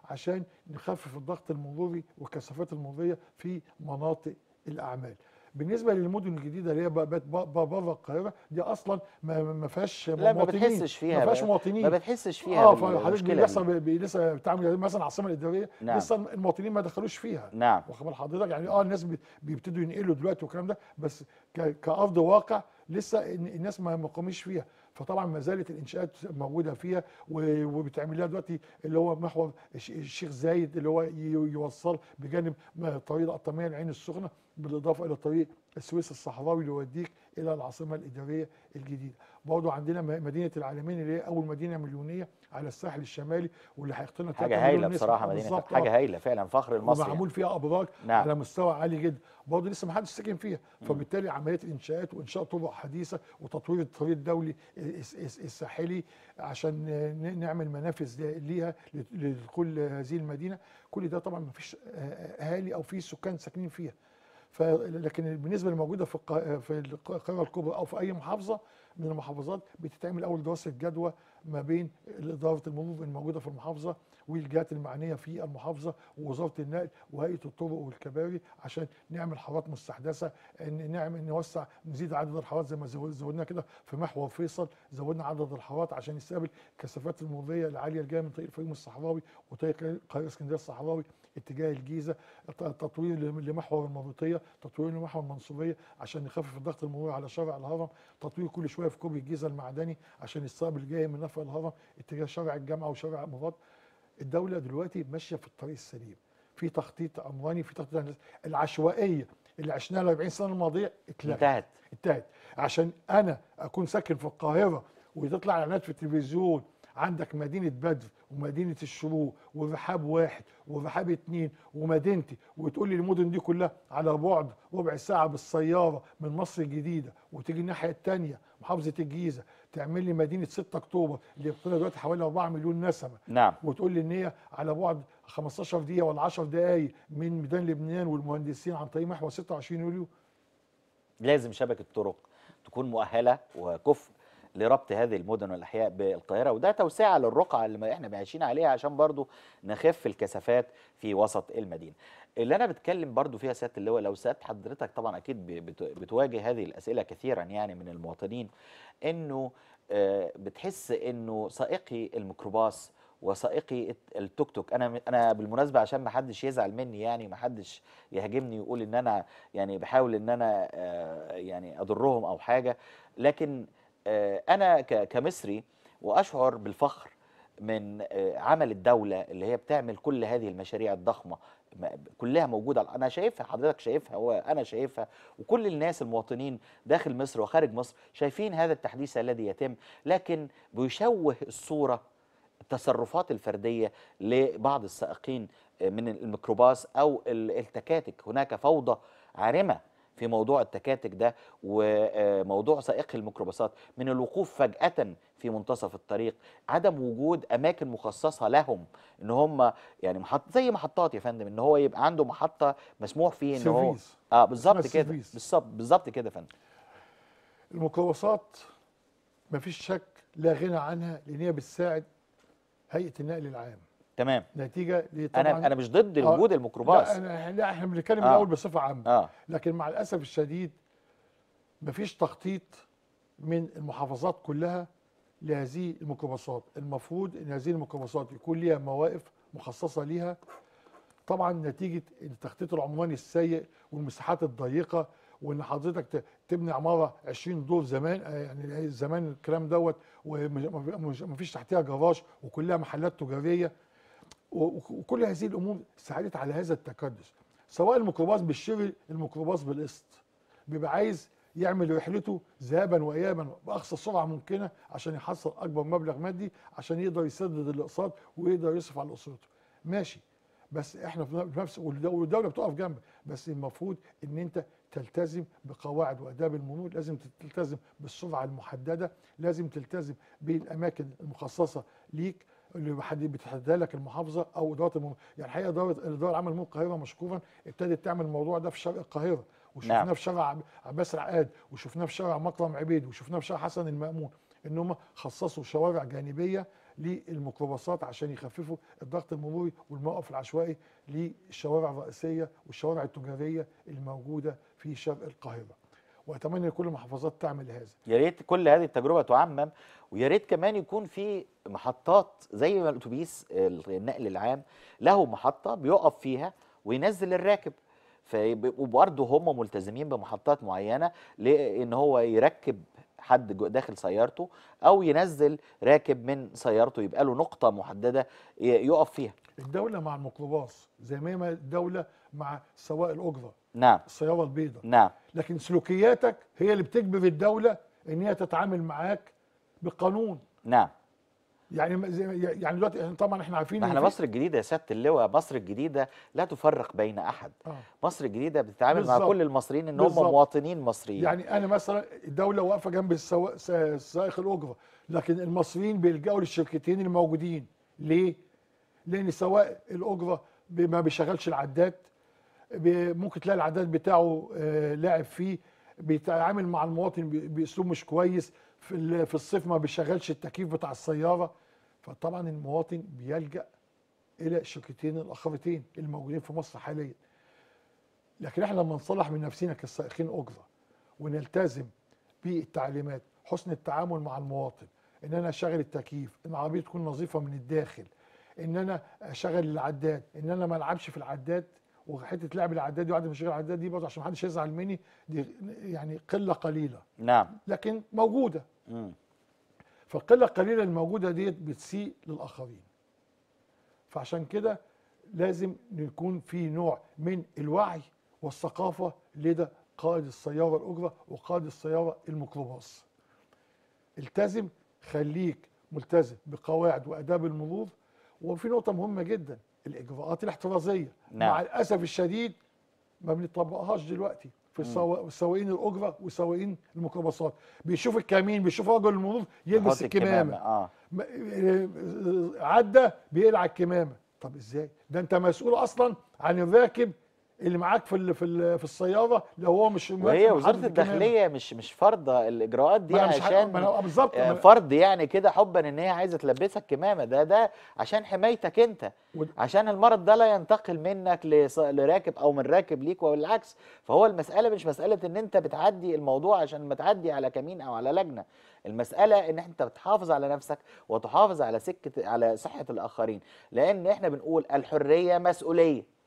عشان نخفف الضغط المروري والكثافات المروريه في مناطق الاعمال بالنسبه للمدن الجديده اللي هي بقت بره القاهره دي اصلا ما ما فيهاش لا ما مواطنين بتحسش فيها ما فيهاش بقى. مواطنين ما بتحسش فيها اه بال- فحضرتك المشكلة لسه دي. بي- بي- لسه بتعمل مثلا العاصمه الاداريه نعم. لسه المواطنين ما دخلوش فيها نعم واخد بال حضرتك يعني اه الناس بي- بيبتدوا ينقلوا دلوقتي والكلام ده بس ك- كارض واقع لسه الن- الناس ما ما قامش فيها فطبعا ما زالت الانشاءات موجوده فيها و- وبتعمل لها دلوقتي اللي هو محور الش- الشيخ زايد اللي هو ي- يوصل بجانب ما- طريق القطاميه العين السخنه بالاضافه الى طريق السويس الصحراوي اللي يوديك الى العاصمه الاداريه الجديده برضه عندنا م- مدينه العالمين اللي هي اول مدينه مليونيه على الساحل الشمالي واللي هيقتنها 3 حاجه مليون هايله نسمة. بصراحه مدينه بالظبط، حاجه آه. هايله فعلا فخر المصري يعني. ومعمول فيها ابراج نعم. على مستوى عالي جدا برضه لسه ما حدش ساكن فيها فبالتالي عمليه الانشاءات وانشاء طرق حديثه وتطوير الطريق الدولي الس- الس- الساحلي عشان ن- نعمل منافذ ليها لدخول هذه المدينه كل ده طبعا ما فيش اهالي او في سكان ساكنين فيها ف لكن بالنسبه للموجوده في القا- في القاهره الكبرى او في اي محافظه من المحافظات بتتعمل اول دراسه جدوى ما بين اداره المرور الموجوده في المحافظه والجهات المعنيه في المحافظه ووزاره النقل وهيئه الطرق والكباري عشان نعمل حارات مستحدثه ان نعمل نوسع نزيد عدد الحارات زي ما زو- زودنا كده في محور فيصل زودنا عدد الحارات عشان يستقبل الكثافات المروريه العاليه الجايه من طريق الفيوم الصحراوي وطريق القاهره اسكندريه الصحراوي اتجاه الجيزه ت- تطوير لم- لمحور المربوطيه تطوير لمحور المنصوريه عشان نخفف الضغط المروري على شارع الهرم تطوير كل شويه في كوبري الجيزه المعدني عشان يستقبل الجاي من نفق الهرم اتجاه شارع الجامعه وشارع مراد الدوله دلوقتي ماشيه في الطريق السليم في تخطيط عمراني في تخطيط هندسي. العشوائيه اللي عشناها ال 40 سنه الماضيه اتلغت انتهت انتهت عشان انا اكون ساكن في القاهره وتطلع اعلانات في التلفزيون عندك مدينه بدر ومدينه الشروق والرحاب واحد والرحاب اتنين ومدينتي وتقول لي المدن دي كلها على بعد ربع ساعه بالسياره من مصر الجديده وتيجي الناحيه الثانيه محافظه الجيزه تعمل لي مدينه 6 اكتوبر اللي بتقول دلوقتي حوالي 4 مليون نسمه نعم وتقول لي ان هي على بعد 15 دقيقه ولا 10 دقائق من ميدان لبنان والمهندسين عن طريق محور 26 يوليو لازم شبكه طرق تكون مؤهله وكفء لربط هذه المدن والاحياء بالقاهره وده توسعه للرقعه اللي ما احنا عايشين عليها عشان برضو نخف الكثافات في وسط المدينه. اللي انا بتكلم برضو فيها سياده اللواء لو سالت حضرتك طبعا اكيد ب- بت- بتواجه هذه الاسئله كثيرا يعني من المواطنين انه آه، بتحس انه سائقي الميكروباص وسائقي الت- التوك توك انا انا بالمناسبه عشان ما حدش يزعل مني يعني ما حدش يهاجمني ويقول ان انا يعني بحاول ان انا آه، يعني اضرهم او حاجه لكن آه، انا ك- كمصري واشعر بالفخر من آه، عمل الدوله اللي هي بتعمل كل هذه المشاريع الضخمه ما- كلها موجوده انا شايفها حضرتك شايفها وانا شايفها وكل الناس المواطنين داخل مصر وخارج مصر شايفين هذا التحديث الذي يتم لكن بيشوه الصوره التصرفات الفرديه لبعض السائقين من الميكروباص او ال- التكاتك هناك فوضى عارمه في موضوع التكاتك ده وموضوع سائقي الميكروباصات من الوقوف فجأة في منتصف الطريق عدم وجود أماكن مخصصة لهم إن هم يعني محط زي محطات يا فندم إن هو يبقى عنده محطة مسموح فيه إن هو سيرفيس. اه بالظبط اسمها كده سيرفيس. بالظبط بالظبط كده يا فندم الميكروباصات مفيش شك لا غنى عنها لان هي بتساعد هيئه النقل العام تمام نتيجه لطبعا انا انا مش ضد آه، وجود الميكروباص لا, أنا- لا احنا بنتكلم آه. الاول بصفه عامه اه لكن مع الاسف الشديد مفيش تخطيط من المحافظات كلها لهذه الميكروباصات المفروض ان هذه الميكروباصات يكون ليها مواقف مخصصه ليها طبعا نتيجه التخطيط العمراني السيء والمساحات الضيقه وان حضرتك ت- تبني عماره 20 دور زمان آه، يعني زمان الكلام دوت ومفيش تحتها جراج وكلها محلات تجاريه و- وكل هذه الامور ساعدت على هذا التكدس سواء الميكروباص بيشتري الميكروباص بالقسط بيبقى عايز يعمل رحلته ذهابا وايابا باقصى سرعه ممكنه عشان يحصل اكبر مبلغ مادي عشان يقدر يسدد الاقساط ويقدر يصرف على اسرته ماشي بس احنا في نفس والد- والدوله بتقف جنبك بس المفروض ان انت تلتزم بقواعد واداب المرور لازم تلتزم بالسرعه المحدده لازم تلتزم بالاماكن المخصصه ليك اللي بحد- بتحددها لك المحافظه او اداره المرور يعني الحقيقه اداره اداره العمل المرور القاهره مشكورا ابتدت تعمل الموضوع ده في شرق القاهره وشفناه نعم. في شارع عب- عباس العقاد وشفناه في شارع مكرم عبيد وشفناه في شارع حسن المأمون ان هم خصصوا شوارع جانبيه للميكروباصات عشان يخففوا الضغط المروري والموقف العشوائي للشوارع الرئيسيه والشوارع التجاريه الموجوده في شرق القاهره واتمنى كل المحافظات تعمل هذا يا ريت كل هذه التجربه تعمم ويا ريت كمان يكون في محطات زي ما الاتوبيس النقل العام له محطه بيقف فيها وينزل الراكب فيب- وبرضه هم ملتزمين بمحطات معينه لان هو يركب حد جو- داخل سيارته او ينزل راكب من سيارته يبقى له نقطه محدده ي- يقف فيها الدوله مع الميكروباص زي ما هي الدوله مع سواق الاجره نعم السياره البيضاء نعم لكن سلوكياتك هي اللي بتجبر الدوله ان هي تتعامل معاك بالقانون نعم يعني ما- زي- يعني دلوقتي إحنا طبعا احنا عارفين ما إن احنا في- مصر الجديده يا سياده اللواء مصر الجديده لا تفرق بين احد آه. مصر الجديده بتتعامل مع بالظبط. كل المصريين ان هم بالظبط. مواطنين مصريين يعني انا مثلا الدوله واقفه جنب السوا- س- سائق الاجره لكن المصريين بيلجأوا للشركتين الموجودين ليه؟ لان سواق الاجره بي- ما بيشغلش العداد بي- ممكن تلاقي العداد بتاعه آه، لاعب فيه بيتعامل مع المواطن ب- باسلوب مش كويس في ال- في الصيف ما بيشغلش التكييف بتاع السياره فطبعا المواطن بيلجأ الى الشركتين الاخرتين الموجودين في مصر حاليا لكن احنا لما نصلح من نفسنا كسائقين اجره ونلتزم بالتعليمات حسن التعامل مع المواطن ان انا اشغل التكييف ان العربيه تكون نظيفه من الداخل ان انا اشغل العداد ان انا ما العبش في العداد وحته لعب العداد دي وعدم تشغيل العداد دي برضه عشان ما حدش يزعل مني دي يعني قله قليله نعم لكن موجوده مم. فالقله القليله الموجوده ديت بتسيء للاخرين فعشان كده لازم يكون في نوع من الوعي والثقافه لدى قائد السياره الاجره وقائد السياره الميكروباص التزم خليك ملتزم بقواعد واداب المرور وفي نقطه مهمه جدا الاجراءات الاحترازيه نعم. مع الاسف الشديد ما بنطبقهاش دلوقتي في السوا- سواقين الاجره وسواقين الميكروباصات بيشوف الكمين بيشوف رجل المرور يلبس يحط الكمامه اه م- آه، عدى بيقلع الكمامه طب ازاي ده انت مسؤول اصلا عن الراكب اللي معاك في ال- في ال- في السياره لو هو مش وهي محدد وزاره الكمامة. الداخليه مش مش فرضه الاجراءات دي ما أنا مش ح- عشان ما أنا- بالظبط آه، ما أنا- فرض يعني كده حبا ان هي عايزه تلبسك كمامه ده ده عشان حمايتك انت ود- عشان المرض ده لا ينتقل منك لص- لراكب او من راكب ليك والعكس فهو المساله مش مساله ان انت بتعدي الموضوع عشان ما تعدي على كمين او على لجنه المساله ان انت بتحافظ على نفسك وتحافظ على سكه على صحه الاخرين لان احنا بنقول الحريه مسؤوليه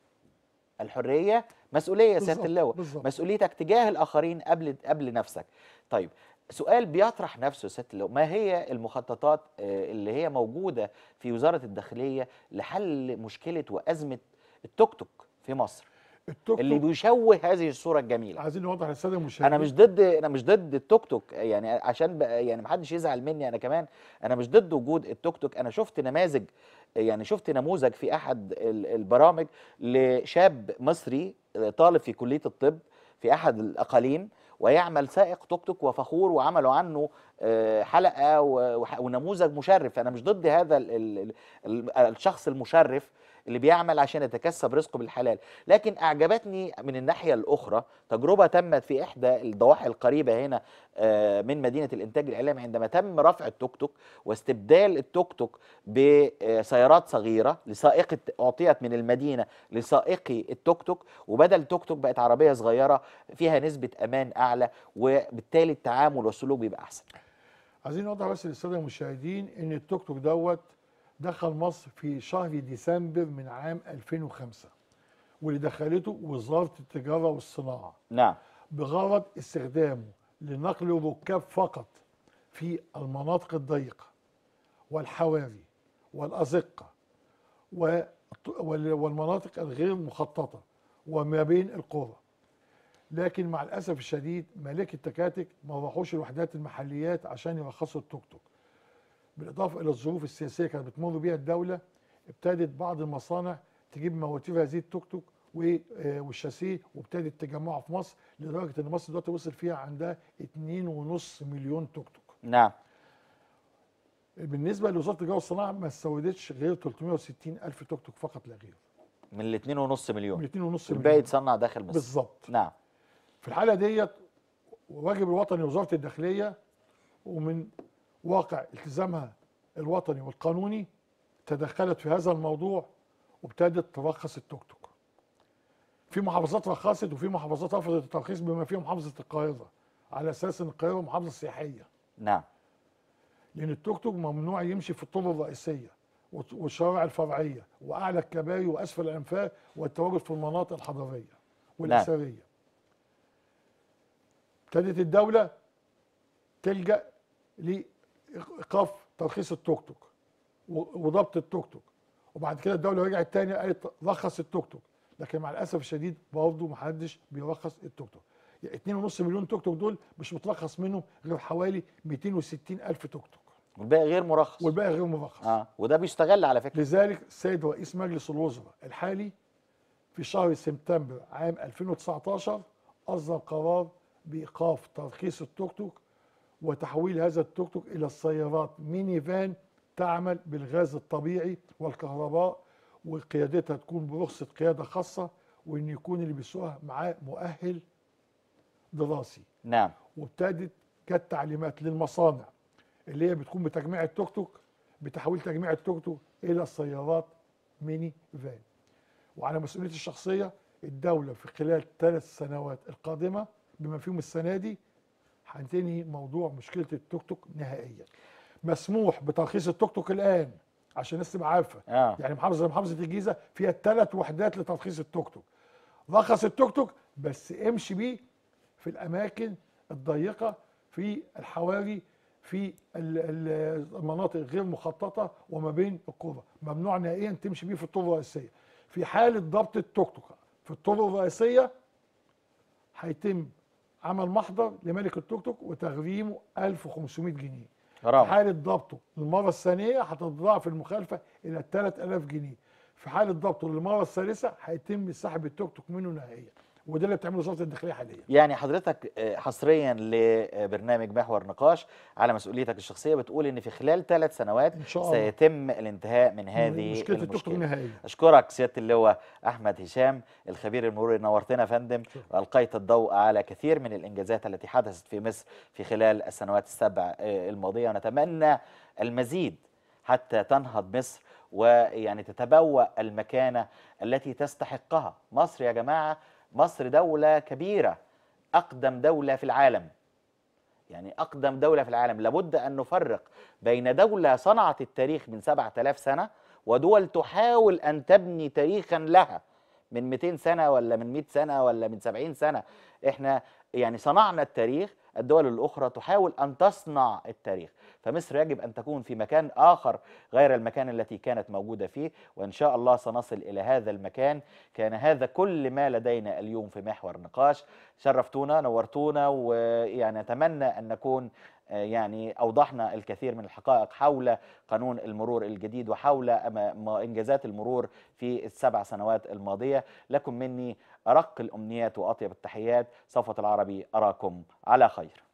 الحريه مسؤوليه يا سياده بالظبط، اللواء بالظبط. مسؤوليتك تجاه الاخرين قبل قبل نفسك طيب سؤال بيطرح نفسه يا سياده اللواء ما هي المخططات آه، اللي هي موجوده في وزاره الداخليه لحل مشكله وازمه التوك توك في مصر التوك اللي توك بيشوه هذه الصوره الجميله عايزين نوضح للساده المشاهدين انا مش ضد انا مش ضد التوك توك يعني عشان بقى يعني محدش يزعل مني انا كمان انا مش ضد وجود التوك توك انا شفت نماذج يعني شفت نموذج في احد ال- البرامج لشاب مصري طالب في كليه الطب في احد الاقاليم ويعمل سائق توك توك وفخور وعملوا عنه آه، حلقه و- وح- ونموذج مشرف انا مش ضد هذا ال ال ال الشخص المشرف اللي بيعمل عشان يتكسب رزقه بالحلال لكن اعجبتني من الناحيه الاخرى تجربه تمت في احدى الضواحي القريبه هنا آه، من مدينه الانتاج الاعلامي عندما تم رفع التوك توك واستبدال التوك توك بسيارات صغيره لسائقه اعطيت من المدينه لسائقي التوك توك وبدل توك توك بقت عربيه صغيره فيها نسبه امان اعلى وبالتالي التعامل والسلوك بيبقى احسن عايزين نوضح بس للساده المشاهدين ان التوك توك دوت دخل مصر في شهر ديسمبر من عام 2005 واللي دخلته وزاره التجاره والصناعه نعم بغرض استخدامه لنقل الركاب فقط في المناطق الضيقه والحواري والازقه و- وال- والمناطق الغير مخططه وما بين القرى لكن مع الاسف الشديد ملاك التكاتك ما راحوش الوحدات المحليات عشان يرخصوا التوك توك بالاضافه الى الظروف السياسيه كانت بتمر بيها الدوله ابتدت بعض المصانع تجيب مواتير هذه التوك توك و- آه، والشاسيه وابتدت تجمعه في مصر لدرجه ان مصر دلوقتي وصل فيها عندها 2.5 مليون توك توك نعم بالنسبه لوزاره التجاره والصناعه ما استوردتش غير 360 الف توك توك فقط لا غير من الاثنين ونص مليون من 2.5 والباقي مليون يتصنع داخل مصر بالظبط نعم في الحاله ديت واجب الوطني لوزاره الداخليه ومن واقع التزامها الوطني والقانوني تدخلت في هذا الموضوع وابتدت ترخص التوك توك في محافظات رخصت وفي محافظات رفضت الترخيص بما فيها محافظه القاهره على اساس ان القاهره محافظه سياحيه نعم لان التوك توك ممنوع يمشي في الطرق الرئيسيه والط- والشوارع الفرعيه واعلى الكباري واسفل الانفاق والتواجد في المناطق الحضريه والاثريه ابتدت الدوله تلجا لايقاف ترخيص التوك توك و- وضبط التوك توك وبعد كده الدوله رجعت تاني قالت رخص التوك توك لكن مع الاسف الشديد برضه محدش بيرخص التوك توك يعني 2.5 مليون توك توك دول مش مترخص منهم غير حوالي 260 الف توك توك والباقي غير مرخص والباقي غير مرخص اه وده بيستغل على فكره لذلك السيد رئيس مجلس الوزراء الحالي في شهر سبتمبر عام 2019 أصدر قرار بإيقاف ترخيص التوك توك وتحويل هذا التوك توك إلى السيارات ميني فان تعمل بالغاز الطبيعي والكهرباء وقيادتها تكون برخصة قيادة خاصة وإن يكون اللي بيسوقها معاه مؤهل دراسي نعم وابتدت جت تعليمات للمصانع اللي هي بتكون بتجميع التوك توك بتحويل تجميع التوك توك الى سيارات ميني فان وعلى مسؤوليتي الشخصيه الدوله في خلال ثلاث سنوات القادمه بما فيهم السنه دي هتنهي موضوع مشكله التوك توك نهائيا مسموح بترخيص التوك توك الان عشان الناس تبقى عارفه اه يعني محافظه زي محافظه الجيزه فيها ثلاث وحدات لترخيص التوك توك رخص التوك توك بس امشي بيه في الاماكن الضيقه في الحواري في ال- ال- المناطق غير مخططه وما بين القرى ممنوع نهائيا تمشي بيه في الطرق الرئيسيه في حاله ضبط التوك توك في الطرق الرئيسيه هيتم عمل محضر لملك التوك توك وتغريمه 1500 جنيه في غرامه حالة ضبطه للمرة الثانية هتتضاعف المخالفة إلى 3000 جنيه. في حالة ضبطه للمرة الثالثة هيتم سحب التوك توك منه نهائيا. وده اللي بتعمله وزارة الداخلية حاليا. يعني حضرتك آه، حصريا لبرنامج محور نقاش على مسؤوليتك الشخصيه بتقول ان في خلال ثلاث سنوات إن شاء الله. سيتم الانتهاء من هذه مشكلة التوك توك المشكله نهائيا. اشكرك سياده اللواء احمد هشام الخبير المروري نورتنا يا فندم والقيت الضوء على كثير من الانجازات التي حدثت في مصر في خلال السنوات السبع آه، الماضيه ونتمنى المزيد حتى تنهض مصر ويعني تتبوأ المكانه التي تستحقها مصر يا جماعه مصر دوله كبيره اقدم دوله في العالم يعني أقدم دولة في العالم لابد أن نفرق بين دولة صنعت التاريخ من 7000 سنة ودول تحاول أن تبني تاريخا لها من 200 سنة ولا من 100 سنة ولا من 70 سنة إحنا يعني صنعنا التاريخ الدول الأخرى تحاول أن تصنع التاريخ فمصر يجب أن تكون في مكان آخر غير المكان التي كانت موجودة فيه وإن شاء الله سنصل إلى هذا المكان كان هذا كل ما لدينا اليوم في محور نقاش شرفتونا نورتونا ويعني أتمنى أن نكون آه، يعني أوضحنا الكثير من الحقائق حول قانون المرور الجديد وحول أما- ما إنجازات المرور في السبع سنوات الماضية لكم مني أرق الأمنيات وأطيب التحيات صفوة العربي أراكم على خير